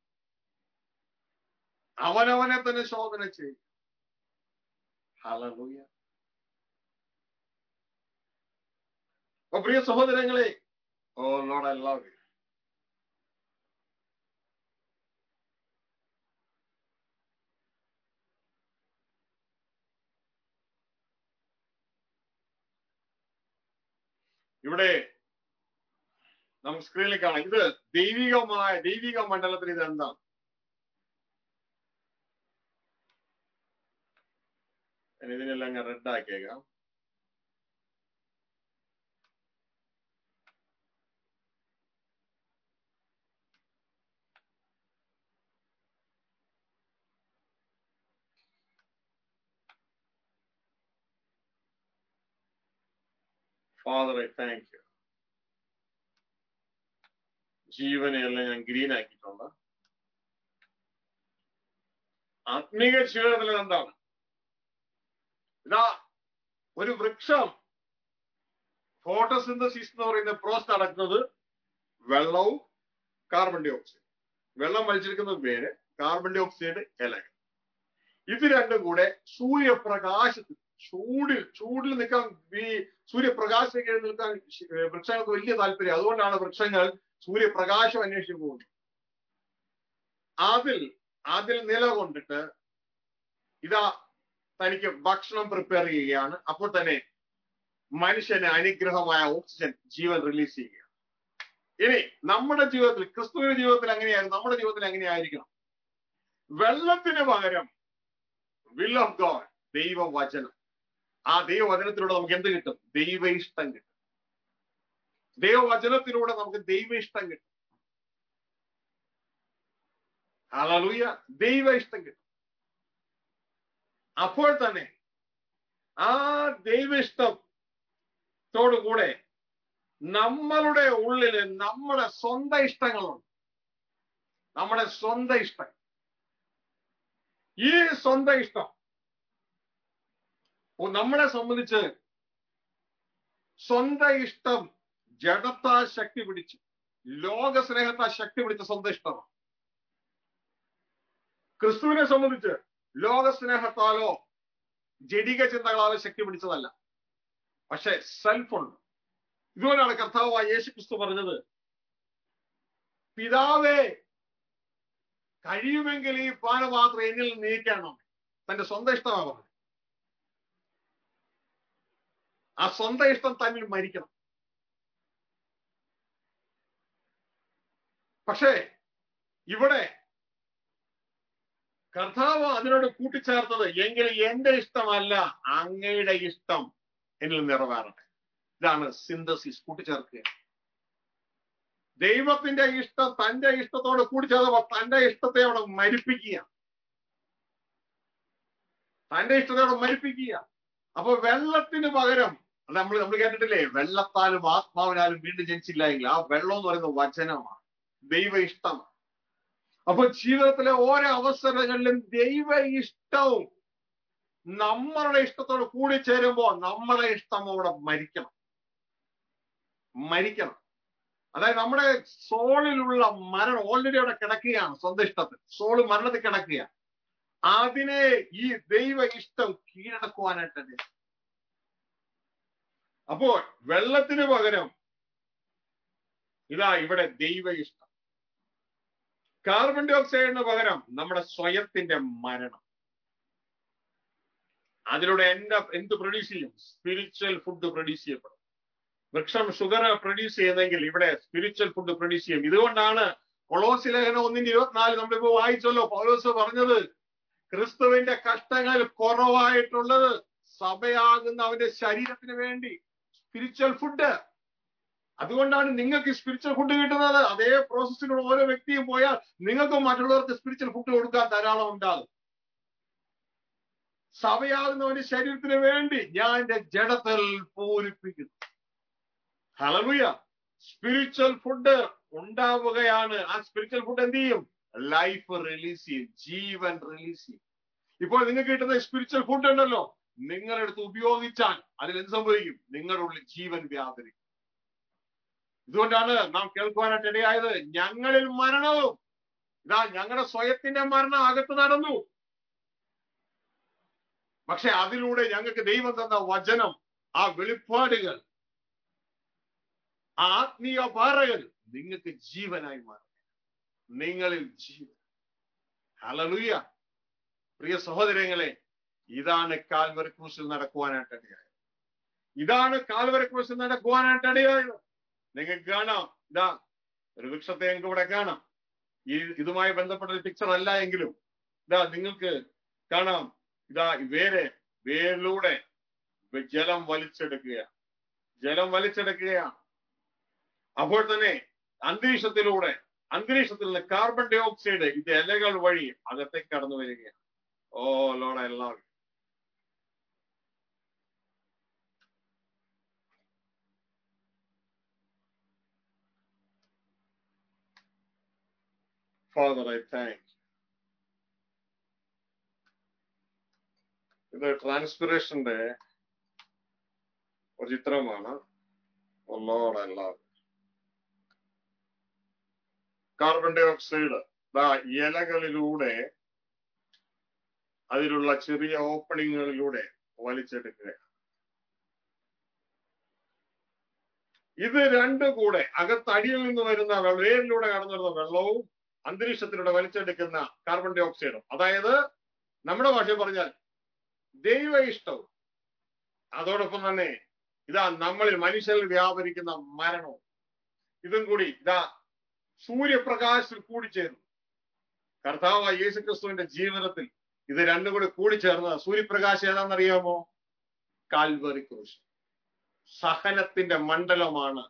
അവനവനെ തന്നെ ശോധന ചെയ്യും ഹലലൂയ അപ്പൊ പ്രിയ സഹോദരങ്ങളെ O Lord I love you ഇവിടെ നമുക്ക് സ്ക്രീനിൽ കാണാം ഇത് ദൈവികമായ ദൈവിക മണ്ഡലത്തിൽ ഇത് എന്താണ് ഞാൻ ഇതിനെല്ലാം ഞാൻ റെഡ് ആക്കിയേക്കാം Father, I thank you. ജീവനെയെല്ലാം ഞാൻ ഗ്രീൻ ആക്കിയിട്ടുണ്ട് ആത്മീക ജീവിതത്തിൽ എന്താണ് ഇതാ ഒരു വൃക്ഷം ഫോട്ടോസിന്തസിസ് എന്ന് പറയുന്ന പ്രോസ് നടക്കുന്നത് വെള്ളവും കാർബൺ ഡൈ ഓക്സൈഡ് വെള്ളം വലിച്ചെടുക്കുന്നത് പേര് കാർബൺ ഡൈ ഓക്സൈഡ് ഇലകൾ ഇത് രണ്ടും കൂടെ സൂര്യപ്രകാശത്തിൽ ചൂടിൽ ചൂടിൽ നിൽക്കാൻ ഈ സൂര്യപ്രകാശം കീഴിൽ നിൽക്കാൻ ശ- ഏർ വൃക്ഷങ്ങൾക്ക് വലിയ താല്പര്യം അതുകൊണ്ടാണ് വൃക്ഷങ്ങൾ സൂര്യപ്രകാശം അന്വേഷിച്ച് പോകുന്നത് അതിൽ അതിൽ നിലകൊണ്ടിട്ട് ഇതാ തനിക്ക് ഭക്ഷണം പ്രിപ്പയർ ചെയ്യുകയാണ് അപ്പോൾ തന്നെ മനുഷ്യന് അനുഗ്രഹമായ ഓക്സിജൻ ജീവൻ റിലീസ് ചെയ്യുക ഇനി നമ്മുടെ ജീവിതത്തിൽ ക്രിസ്തുവിന്റെ ജീവിതത്തിൽ എങ്ങനെയായിരുന്നു നമ്മുടെ ജീവിതത്തിൽ എങ്ങനെയായിരിക്കണം വെള്ളത്തിന് പകരം വിൽ ഓഫ് ഗോഡ് ദൈവവചനം ആ ദൈവവചനത്തിലൂടെ നമുക്ക് എന്ത് കിട്ടും ദൈവ ഇഷ്ടം കിട്ടും ദൈവവചനത്തിലൂടെ നമുക്ക് ദൈവ ഇഷ്ടം കിട്ടും ഹല്ലേലൂയ ദൈവ ഇഷ്ടം കിട്ടും അപ്പോൾ തന്നെ ആ ദൈവ ഇഷ്ടത്തോടുകൂടെ നമ്മളുടെ ഉള്ളില് നമ്മുടെ സ്വന്തം ഇഷ്ടങ്ങളുണ്ട് നമ്മുടെ സ്വന്തം ഇഷ്ടം ഈ സ്വന്തം ഇഷ്ടം ഓ, നമ്മളെ സംബന്ധിച്ച് സ്വന്തം ഇഷ്ടം ജഡത്താൽ ശക്തി പിടിച്ചു ലോക സ്നേഹത്താൽ ശക്തി പിടിച്ച സ്വന്തം ഇഷ്ടമാണ് ക്രിസ്തുവിനെ സംബന്ധിച്ച് ലോക സ്നേഹത്താലോ ജഡിക ചിന്തകളാലോ ശക്തി പിടിച്ചതല്ല പക്ഷെ സെൽഫ് ഉണ്ട് ഇതുപോലെയാണ് കർത്താവായ യേശു ക്രിസ്തു പറഞ്ഞത് പിതാവേ കഴിയുമെങ്കിൽ ഈ പാനപാത്രം എന്നിൽ നീക്കണം തന്റെ സ്വന്തം ഇഷ്ടമാണ് പറഞ്ഞത് ആ സ്വന്തം ഇഷ്ടം തന്നിൽ മരിക്കണം പക്ഷേ ഇവിടെ കർത്താവ് അതിനോട് കൂട്ടിച്ചേർത്തത് എങ്കിൽ എന്റെ ഇഷ്ടമല്ല അങ്ങയുടെ ഇഷ്ടം എന്നിൽ നിറവേറട്ടെ ഇതാണ് സിന്തസിസ് കൂട്ടിച്ചേർക്കുക ദൈവത്തിന്റെ ഇഷ്ടം തന്റെ ഇഷ്ടത്തോട് കൂടിച്ചേർന്നപ്പോ തന്റെ ഇഷ്ടത്തെ അവിടെ മരിപ്പിക്കുക തന്റെ ഇഷ്ടത്തെ അവിടെ മരിപ്പിക്കുക അപ്പൊ വെള്ളത്തിന് പകരം അത് നമ്മൾ നമ്മൾ കേട്ടിട്ടില്ലേ വെള്ളത്താലും ആത്മാവിനാലും വീണ്ടും ജനിച്ചില്ല എങ്കിൽ ആ വെള്ളം എന്ന് പറയുന്നത് വചനമാണ് ദൈവ ഇഷ്ടമാണ് അപ്പൊ ജീവിതത്തിലെ ഓരോ അവസരങ്ങളിലും ദൈവ ഇഷ്ടവും നമ്മളുടെ ഇഷ്ടത്തോട് കൂടി ചേരുമ്പോ നമ്മളെ ഇഷ്ടം അവിടെ മരിക്കണം മരിക്കണം അതായത് നമ്മുടെ സോളിലുള്ള മരണം ഓൾറെഡി അവിടെ കിടക്കുകയാണ് സ്വന്തം ഇഷ്ടത്തിൽ സോള് മരണത്തിൽ കിടക്കുക അതിനെ ഈ ദൈവ ഇഷ്ടം കീഴടക്കുവാനായിട്ട് അപ്പോൾ വെള്ളത്തിന് പകരം ഇതാ ഇവിടെ ദൈവ ഇഷ്ടം കാർബൺ ഡൈ ഓക്സൈഡിന് പകരം നമ്മുടെ സ്വയത്തിന്റെ മരണം അതിലൂടെ എന്റെ എന്ത് പ്രൊഡ്യൂസ് ചെയ്യും സ്പിരിച്വൽ ഫുഡ് പ്രൊഡ്യൂസ് ചെയ്യപ്പെടും വൃക്ഷം ഷുഗർ പ്രൊഡ്യൂസ് ചെയ്യുന്നെങ്കിൽ ഇവിടെ സ്പിരിച്വൽ ഫുഡ് പ്രൊഡ്യൂസ് ചെയ്യും ഇതുകൊണ്ടാണ് കൊളോസി ലേഖനം ഒന്നിന്റെ ഇരുപത്തിനാല് നമ്മളിപ്പോ വായിച്ചല്ലോ പൗലോസ് പറഞ്ഞത് ക്രിസ്തുവിന്റെ കഷ്ടങ്ങൾ കുറവായിട്ടുള്ളത് സഭയാകുന്ന അവന്റെ ശരീരത്തിന് വേണ്ടി സ്പിരിച്വൽ ഫുഡ് അതുകൊണ്ടാണ് നിങ്ങൾക്ക് സ്പിരിച്വൽ ഫുഡ് കിട്ടുന്നത് അതേ പ്രോസസ്സിലൂടെ ഓരോ വ്യക്തിയും പോയാൽ നിങ്ങൾക്കും മറ്റുള്ളവർക്ക് സ്പിരിച്വൽ ഫുഡ് കൊടുക്കാൻ ധാരാളം ഉണ്ടാകും സഭയാകുന്നവന്റെ ശരീരത്തിന് വേണ്ടി ഞാൻ എന്റെ ജഡത്തിൽ പൂരിപ്പിക്കുന്നു ഹലലുയ സ്പിരിച്വൽ ഫുഡ് ഉണ്ടാവുകയാണ് ആ സ്പിരിച്വൽ ഫുഡ് എന്ത് ചെയ്യും ലൈഫ് റിലീസ് ചെയ്യും ജീവൻ റിലീസ് ചെയ്യും ഇപ്പോൾ നിങ്ങൾക്ക് കിട്ടുന്ന സ്പിരിച്വൽ ഫുഡ് ഉണ്ടല്ലോ നിങ്ങളെടുത്ത് ഉപയോഗിച്ചാൽ അതിൽ എന്ത് സംഭവിക്കും നിങ്ങളുടെ ഉള്ളിൽ ജീവൻ വ്യാപരിക്കും ഇതുകൊണ്ടാണ് നാം കേൾക്കുവാനായിട്ട് ഇടയായത് ഞങ്ങളിൽ മരണവും ഇതാ ഞങ്ങളുടെ സ്വയത്തിന്റെ മരണം അകത്ത് നടന്നു പക്ഷെ അതിലൂടെ ഞങ്ങൾക്ക് ദൈവം തന്ന വചനം ആ വെളിപ്പാടുകൾ ആ ആത്മീയ പാറകൾ നിങ്ങൾക്ക് ജീവനായി മാറും നിങ്ങളിൽ ജീവൻ ഹലലുയ പ്രിയ സഹോദരങ്ങളെ ഇതാണ് കാൽവരി ക്രൂസിൽ നടക്കുവാനായിട്ട് ഇടയായത് ഇതാണ് കാൽവരി ക്രൂസിൽ നടക്കുവാനായിട്ട് ഇടയായത് നിങ്ങൾക്ക് കാണാം ഇതാ ഒരു വൃക്ഷത്തെ നിങ്ങൾക്ക് ഇവിടെ കാണാം ഈ ഇതുമായി ബന്ധപ്പെട്ട ഒരു പിക്ചർ അല്ല എങ്കിലും ഇതാ നിങ്ങൾക്ക് കാണാം ഇതാ വേരെ വേരിലൂടെ ജലം വലിച്ചെടുക്കുക ജലം വലിച്ചെടുക്കുകയാണ് അപ്പോൾ തന്നെ അന്തരീക്ഷത്തിലൂടെ അന്തരീക്ഷത്തിൽ നിന്ന് കാർബൺ ഡൈ ഓക്സൈഡ് ഇത് ഇലകൾ വഴി അകത്തേക്ക് കടന്നു വരികയാണ് ഓ ലോഡ എല്ലാവരും Father, I thank you. ഇത് ട്രാൻസ്പിറേഷന്റെ ഒരു ചിത്രമാണ് ഒന്നോടെ എല്ലാവരും കാർബൺ ഡൈ ഓക്സൈഡ് ഇലകളിലൂടെ അതിലുള്ള ചെറിയ ഓപ്പണിങ്ങുകളിലൂടെ വലിച്ചെടുക്കുക ഇത് രണ്ടും കൂടെ അകത്തടിയിൽ നിന്ന് വരുന്ന വെള്ള- വേരിലൂടെ കടന്നു വരുന്ന വെള്ളവും അന്തരീക്ഷത്തിലൂടെ വലിച്ചെടുക്കുന്ന കാർബൺ ഡൈ ഓക്സൈഡും അതായത് നമ്മുടെ ഭാഷ പറഞ്ഞാൽ ദൈവ ഇഷ്ടവും അതോടൊപ്പം തന്നെ ഇതാ നമ്മളിൽ മനുഷ്യരിൽ വ്യാപരിക്കുന്ന മരണവും ഇതും കൂടി ഇതാ സൂര്യപ്രകാശത്തിൽ കൂടിച്ചേർന്നു കർത്താവ് യേശുക്രിസ്തുവിന്റെ ജീവിതത്തിൽ ഇത് രണ്ടും കൂടി കൂടിച്ചേർന്ന സൂര്യപ്രകാശം ഏതാണെന്നറിയാമോ കാൽവറി ക്രൂശ് സഹനത്തിന്റെ മണ്ഡലമാണ്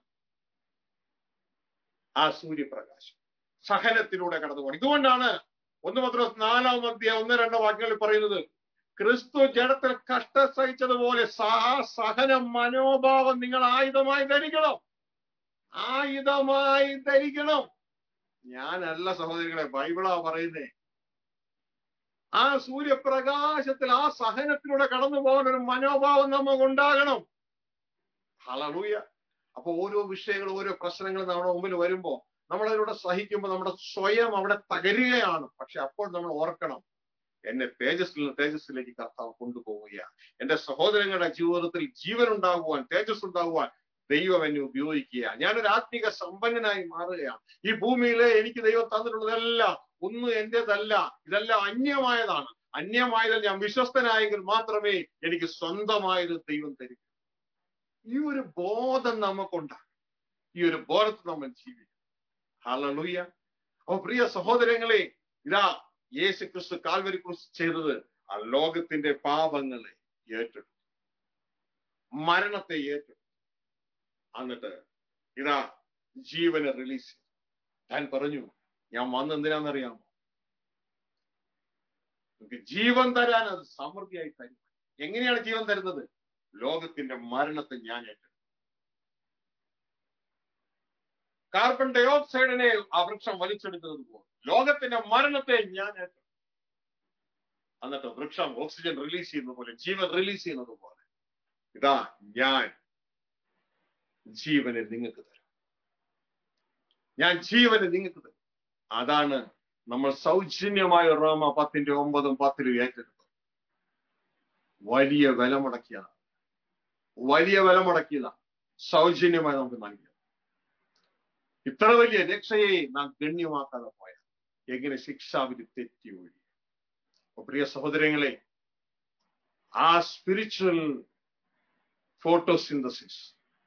ആ സൂര്യപ്രകാശം സഹനത്തിലൂടെ കടന്നു പോകണം ഇതുകൊണ്ടാണ് ഒന്ന് മാത്രം നാലാം അധ്യായം ഒന്ന് രണ്ടോ വാക്യങ്ങളിൽ പറയുന്നത് ക്രിസ്തു ജഡത്തിൽ കഷ്ട സഹിച്ചതുപോലെ സഹ സഹന മനോഭാവം നിങ്ങൾ ആയുധമായി ധരിക്കണം ആയുധമായി ധരിക്കണം ഞാനല്ല സഹോദരികളെ ബൈബിളാ പറയുന്നേ ആ സൂര്യപ്രകാശത്തിൽ ആ സഹനത്തിലൂടെ കടന്നു പോകാൻ ഒരു മനോഭാവം നമുക്ക് ഉണ്ടാകണം ഹളലൂയ അപ്പൊ ഓരോ വിഷയങ്ങൾ ഓരോ പ്രശ്നങ്ങൾ നമ്മുടെ മുമ്പിൽ വരുമ്പോ നമ്മൾ അതിലൂടെ സഹിക്കുമ്പോൾ നമ്മുടെ സ്വയം അവിടെ തകരുകയാണ് പക്ഷെ അപ്പോൾ നമ്മൾ ഓർക്കണം എന്നെ തേജസ്സിൽ നിന്ന് തേജസ്സിലേക്ക് കർത്താവ് കൊണ്ടുപോവുകയാണ് എന്റെ സഹോദരങ്ങളുടെ ജീവിതത്തിൽ ജീവൻ ഉണ്ടാകുവാൻ തേജസ് ഉണ്ടാകുവാൻ ദൈവം എന്നെ ഉപയോഗിക്കുക ഞാനൊരു ആത്മീക സമ്പന്നനായി മാറുകയാണ് ഈ ഭൂമിയിലെ എനിക്ക് ദൈവം തന്നിട്ടുള്ളതെല്ലാം ഒന്നും എന്റേതല്ല ഇതെല്ലാം അന്യമായതാണ് അന്യമായതിൽ ഞാൻ വിശ്വസ്തനായെങ്കിൽ മാത്രമേ എനിക്ക് സ്വന്തമായത് ദൈവം തരൂ ഈ ഒരു ബോധം നമുക്കുണ്ടാകും ഈ ഒരു ബോധത്തിൽ നമ്മൾ ജീവിക്കും ഹലലുയ്യ അപ്പൊ പ്രിയ സഹോദരങ്ങളെ ഇതാ യേശു ക്രിസ്തു കാൽവരി ക്രിസ്തു ചെയ്തത് ആ ലോകത്തിന്റെ പാപങ്ങളെ ഏറ്റെടുത്തു മരണത്തെ ഏറ്റെടുത്തു എന്നിട്ട് ഇതാ ജീവനെ റിലീസ് ചെയ്തു താൻ പറഞ്ഞു ഞാൻ വന്ന് എന്തിനാണെന്നറിയാമോ നിങ്ങൾക്ക് ജീവൻ തരാൻ അത് സമൃദ്ധിയായി തരും എങ്ങനെയാണ് ജീവൻ തരുന്നത് ലോകത്തിന്റെ മരണത്തെ ഞാൻ ഏറ്റെടുത്തു കാർബൺ ഡൈ ഓക്സൈഡിനെ ആ വൃക്ഷം വലിച്ചെടുക്കുന്നത് പോലെ ലോകത്തിന്റെ മരണത്തെ ഞാൻ ഏറ്റെടുത്തു എന്നിട്ട് വൃക്ഷം ഓക്സിജൻ റിലീസ് ചെയ്യുന്നത് പോലെ ജീവൻ റിലീസ് ചെയ്യുന്നത് പോലെ ഇതാ ഞാൻ ജീവനെ നിങ്ങൾക്ക് തരും ഞാൻ ജീവനെ നിങ്ങൾക്ക് തരും അതാണ് നമ്മൾ സൗജന്യമായ റോമ പത്തിന്റെ ഒമ്പതും പത്തിലും ഏറ്റെടുത്തത് വലിയ വില മുടക്കിയതാണ് വലിയ വില മുടക്കിയതാണ് സൗജന്യമായി നമുക്ക് നൽകിയത് ഇത്ര വലിയ രക്ഷയെ നാം ഗണ്യമാക്കാതെ പോയാൽ എങ്ങനെ ശിക്ഷാവിധി തെറ്റി ഒഴി അപ്പൊ പ്രിയ സഹോദരങ്ങളെ ആ സ്പിരിച്വൽ ഫോട്ടോസിന്തസിസ്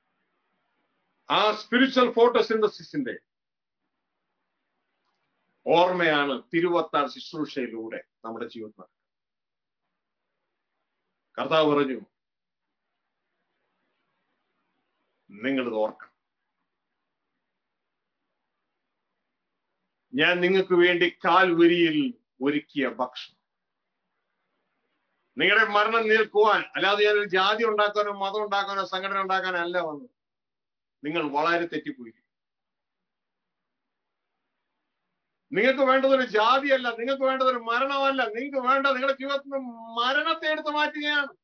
ആ സ്പിരിച്വൽ ഫോട്ടോസിന്തസിസിന്റെ ഓർമ്മയാണ് തിരുവത്താർ ശുശ്രൂഷയിലൂടെ നമ്മുടെ ജീവിതത്തിൽ കർത്താവ് പറഞ്ഞു നിങ്ങളിത് ഓർക്കണം ഞാൻ നിങ്ങൾക്ക് വേണ്ടി കാൽവരിയിൽ ഒരുക്കിയ ഭക്ഷണം നിങ്ങളുടെ മരണം നിൽക്കുവാൻ അല്ലാതെ ഞാനൊരു ജാതി ഉണ്ടാക്കാനോ മതം ഉണ്ടാക്കാനോ സംഘടന ഉണ്ടാക്കാനോ അല്ല വന്നത് നിങ്ങൾ വളരെ തെറ്റിപ്പോയി നിങ്ങൾക്ക് വേണ്ടത് ഒരു ജാതിയല്ല നിങ്ങൾക്ക് വേണ്ടത് ഒരു മരണമല്ല നിങ്ങൾക്ക് വേണ്ട നിങ്ങളുടെ ജീവിതത്തിൽ നിന്ന് മരണത്തെ എടുത്തു മാറ്റുകയാണ്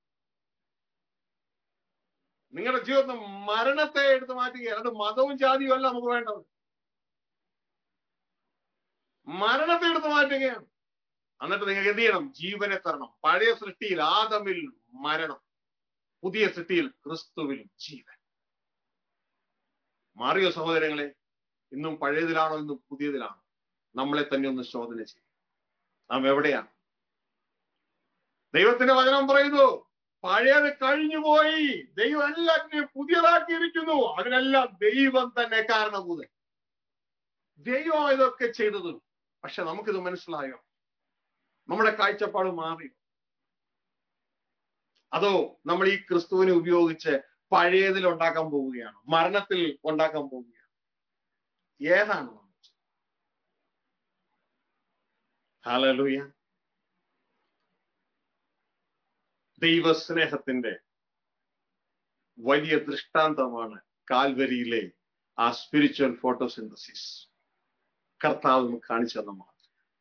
നിങ്ങളുടെ ജീവിതത്തിൽ നിന്ന് മരണത്തെ എടുത്തു മാറ്റുകയാണ് അത് മതവും ജാതിയും അല്ല നമുക്ക് വേണ്ടത് മരണത്തെ എടുത്തു മാറ്റുകയാണ് എന്നിട്ട് നിങ്ങൾക്ക് എന്ത് ചെയ്യണം ജീവനെ തരണം പഴയ സൃഷ്ടിയിൽ ആദമിൽ മരണം പുതിയ സൃഷ്ടിയിൽ ക്രിസ്തുവിൽ ജീവൻ മാറിയോ സഹോദരങ്ങളെ ഇന്നും പഴയതിലാണോ ഇന്നും പുതിയതിലാണോ നമ്മളെ തന്നെ ഒന്ന് ശോധന ചെയ്യും നാം എവിടെയാണ് ദൈവത്തിന്റെ വചനം പറയുന്നു പഴയത് കഴിഞ്ഞുപോയി ദൈവം എല്ലാറ്റിനെയും പുതിയതാക്കിയിരിക്കുന്നു അതിനെല്ലാം ദൈവം തന്നെ കാരണഭൂതൻ ദൈവം ഇതൊക്കെ ചെയ്തത് പക്ഷെ നമുക്കിത് മനസ്സിലായോ നമ്മുടെ കാഴ്ചപ്പാട് മാറി അതോ നമ്മൾ ഈ ക്രിസ്തുവിനെ ഉപയോഗിച്ച് പഴയതിൽ ഉണ്ടാക്കാൻ പോവുകയാണ് മരണത്തിൽ ഉണ്ടാക്കാൻ പോവുകയാണ് ഏതാണ് ഹാലലൂയ ദൈവസ്നേഹത്തിന്റെ വലിയ ദൃഷ്ടാന്തമാണ് കാൽവരിയിലെ ആ സ്പിരിച്വൽ ഫോട്ടോസിന്തസിസ് കർത്താവ് നമുക്ക് കാണിച്ചു തന്ന മാത്രം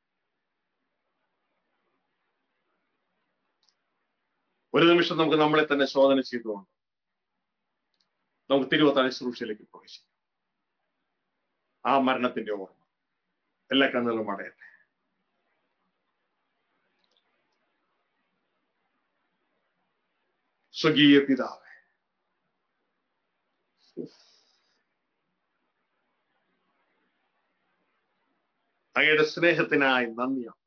ഒരു നിമിഷം നമുക്ക് നമ്മളെ തന്നെ ശോധന ചെയ്തുകൊണ്ട് നമുക്ക് തിരുവത്താഴ ശുശ്രൂഷയിലേക്ക് പ്രവേശിക്കാം ആ മരണത്തിന്റെ ഓർമ്മ എല്ലാ കണ്ണുകളും അടയട്ടെ സ്വകീയ പിതാവ് അങ്ങയുടെ സ്നേഹത്തിനായി നന്ദി അമ്മ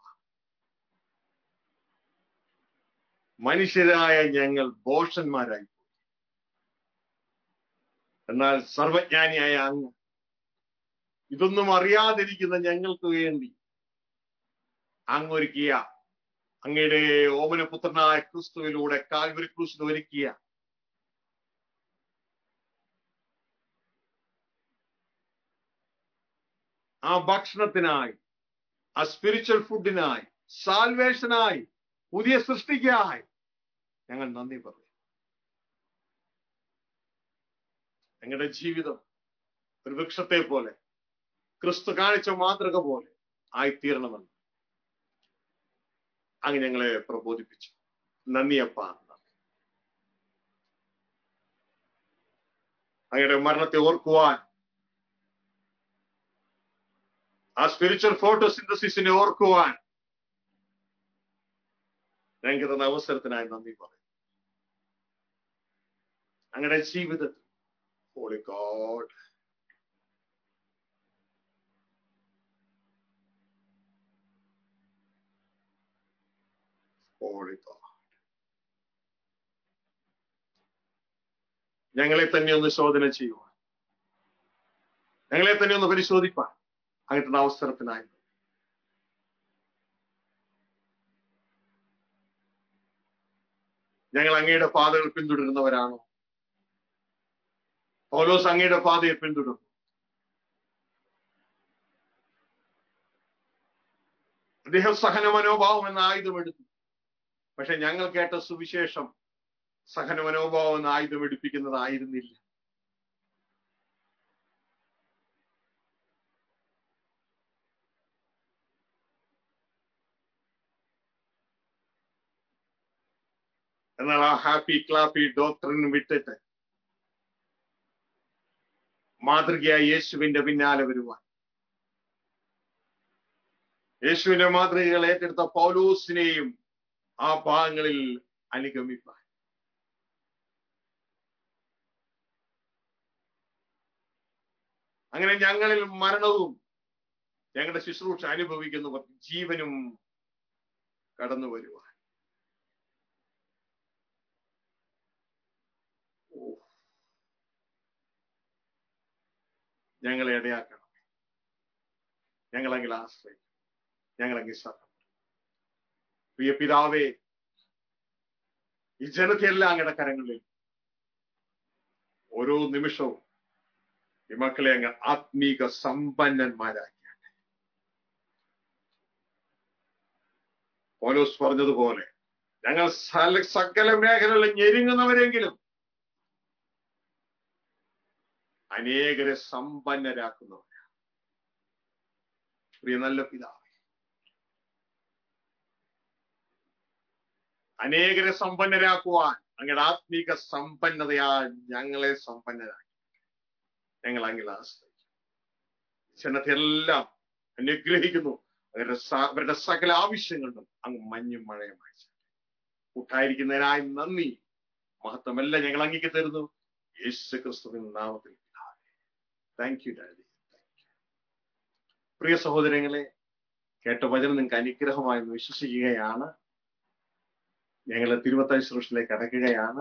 മനുഷ്യരായ ഞങ്ങൾ ഭോഷന്മാരായി പോയി. എന്നാൽ സർവജ്ഞാനിയായ അങ്ങ് ഇതൊന്നും അറിയാതിരിക്കുന്ന ഞങ്ങൾക്ക് വേണ്ടി അങ്ങൊരുക്കിയ അങ്ങയുടെ ഓമനപുത്രനായ ക്രിസ്തുവിലൂടെ കാൽവരി ക്രൂശിൽ ഒരുക്കിയ ആ ഭക്ഷണത്തിനായി ആ സ്പിരിച്വൽ ഫുഡിനായി സാൽവേഷനായി പുതിയ സൃഷ്ടിക്കായി ഞങ്ങൾ നന്ദി പറയും ഞങ്ങളുടെ ജീവിതം ഒരു വൃക്ഷത്തെ പോലെ ക്രിസ്തു കാണിച്ച മാതൃക പോലെ ആയിത്തീരണമെന്ന് അങ്ങ് ഞങ്ങളെ പ്രബോധിപ്പിച്ചു നന്ദിയപ്പ അങ്ങയുടെ മരണത്തെ ഓർക്കുവാൻ ആ സ്പിരിച്വൽ ഫോട്ടോസിന്തസിസിനെ ഓർക്കുവാൻ ഞങ്ങൾക്ക് തന്ന അവസരത്തിനായി നന്ദി പറയും അങ്ങയുടെ ജീവിതത്തിൽ ഹോളി ഗോഡ് ഹോളി ഗോഡ് ഞങ്ങളെ തന്നെ ഒന്ന് ശോധന ചെയ്യുവാൻ ഞങ്ങളെ തന്നെ ഒന്ന് പരിശോധിപ്പാൻ അങ്ങനത്തെ അവസരത്തിനായി ഞങ്ങൾ അങ്ങയുടെ പാതകൾ പിന്തുടരുന്നവരാണോ പൗലോസ് അങ്ങയുടെ പാതയെ പിന്തുടർന്നു അദ്ദേഹം സഹന മനോഭാവം എന്ന ആയുധം എടുത്തു പക്ഷെ ഞങ്ങൾ കേട്ട സുവിശേഷം സഹന മനോഭാവം എന്ന ആയുധം എടുപ്പിക്കുന്നതായിരുന്നില്ല എന്നാൽ ആ ഹാപ്പി ക്ലാപ്പി ഡോക്ടറിന് വിട്ടിട്ട് മാതൃകയായ യേശുവിന്റെ പിന്നാലെ വരുവാൻ യേശുവിന്റെ മാതൃകകൾ ഏറ്റെടുത്ത പൗലൂസിനെയും ആ ഭാഗങ്ങളിൽ അനുഗമിപ്പാൻ അങ്ങനെ ഞങ്ങളിൽ മരണവും ഞങ്ങളുടെ ശുശ്രൂഷ അനുഭവിക്കുന്നവർ ജീവനും കടന്നു വരുവാൻ ഞങ്ങളെ ഇടയാക്കണം ഞങ്ങളെങ്കിൽ ആശ്രയിക്കും ഞങ്ങളെങ്കിൽ ശ്രദ്ധ പ്രിയ പിതാവേ ഈ ജനത്തെല്ലാം അങ്ങയുടെ കരങ്ങളിൽ ഓരോ നിമിഷവും ഈ മക്കളെ അങ്ങ് ആത്മീക സമ്പന്നന്മാരാക്കിയാണ് പോലോസ് പറഞ്ഞതുപോലെ ഞങ്ങൾ സല- സകല മേഖലകളിൽ ഞെരുങ്ങുന്നവരെങ്കിലും അനേകരെ സമ്പന്നരാക്കുന്നവരാണ് പ്രിയ നല്ല പിതാവ് അനേകരെ സമ്പന്നരാക്കുവാൻ അങ്ങയുടെ ആത്മീക സമ്പന്നതയാ ഞങ്ങളെ സമ്പന്നരാക്കി ഞങ്ങൾ അങ്ങിൽ ആശ്രയിക്കും ജനത്തെ എല്ലാം അനുഗ്രഹിക്കുന്നു അവരുടെ സ- അവരുടെ സകല ആവശ്യങ്ങളിലും അങ്ങ് മഞ്ഞും മഴയും അയച്ചു കൂട്ടായിരിക്കുന്നതിനായി നന്ദി മഹത്വമെല്ലാം ഞങ്ങൾ അങ്ങിക്ക് തരുന്നു യേശു ക്രിസ്തുവിൻ നാമത്തിൽ താങ്ക് യു ഡാഡി പ്രിയ സഹോദരങ്ങളെ കേട്ട വചനം നിങ്ങൾക്ക് അനുഗ്രഹമായി എന്ന് വിശ്വസിക്കുകയാണ് ഞങ്ങൾ തിരുവത്തായ ശുശ്രൂഷയിലേക്ക് അടയ്ക്കുകയാണ്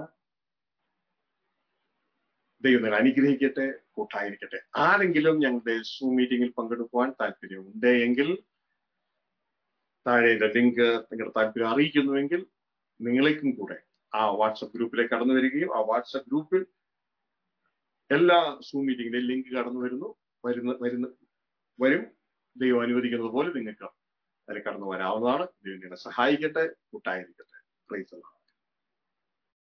ദൈവം നിങ്ങൾ അനുഗ്രഹിക്കട്ടെ കൂട്ടായിരിക്കട്ടെ ആരെങ്കിലും ഞങ്ങളുടെ സൂം മീറ്റിംഗിൽ പങ്കെടുക്കുവാൻ താല്പര്യമുണ്ട് എങ്കിൽ താഴെ ലിങ്ക് നിങ്ങളുടെ താല്പര്യം അറിയിക്കുന്നുവെങ്കിൽ നിങ്ങളേക്കും കൂടെ ആ വാട്സപ്പ് ഗ്രൂപ്പിലേക്ക് കടന്നു വരികയും ആ വാട്സപ്പ് ഗ്രൂപ്പിൽ എല്ലാ സൂം മീറ്റിംഗിന്റെ ലിങ്ക് കടന്നു വരുന്നു വരുന്ന വരുന്ന വരും ദൈവം അനുവദിക്കുന്നത് പോലെ നിങ്ങൾക്ക് അതിൽ കടന്നു വരാവുന്നതാണ് ദൈവം നിങ്ങളെ സഹായിക്കട്ടെ കൂട്ടായിരിക്കട്ടെ പ്രൈസ്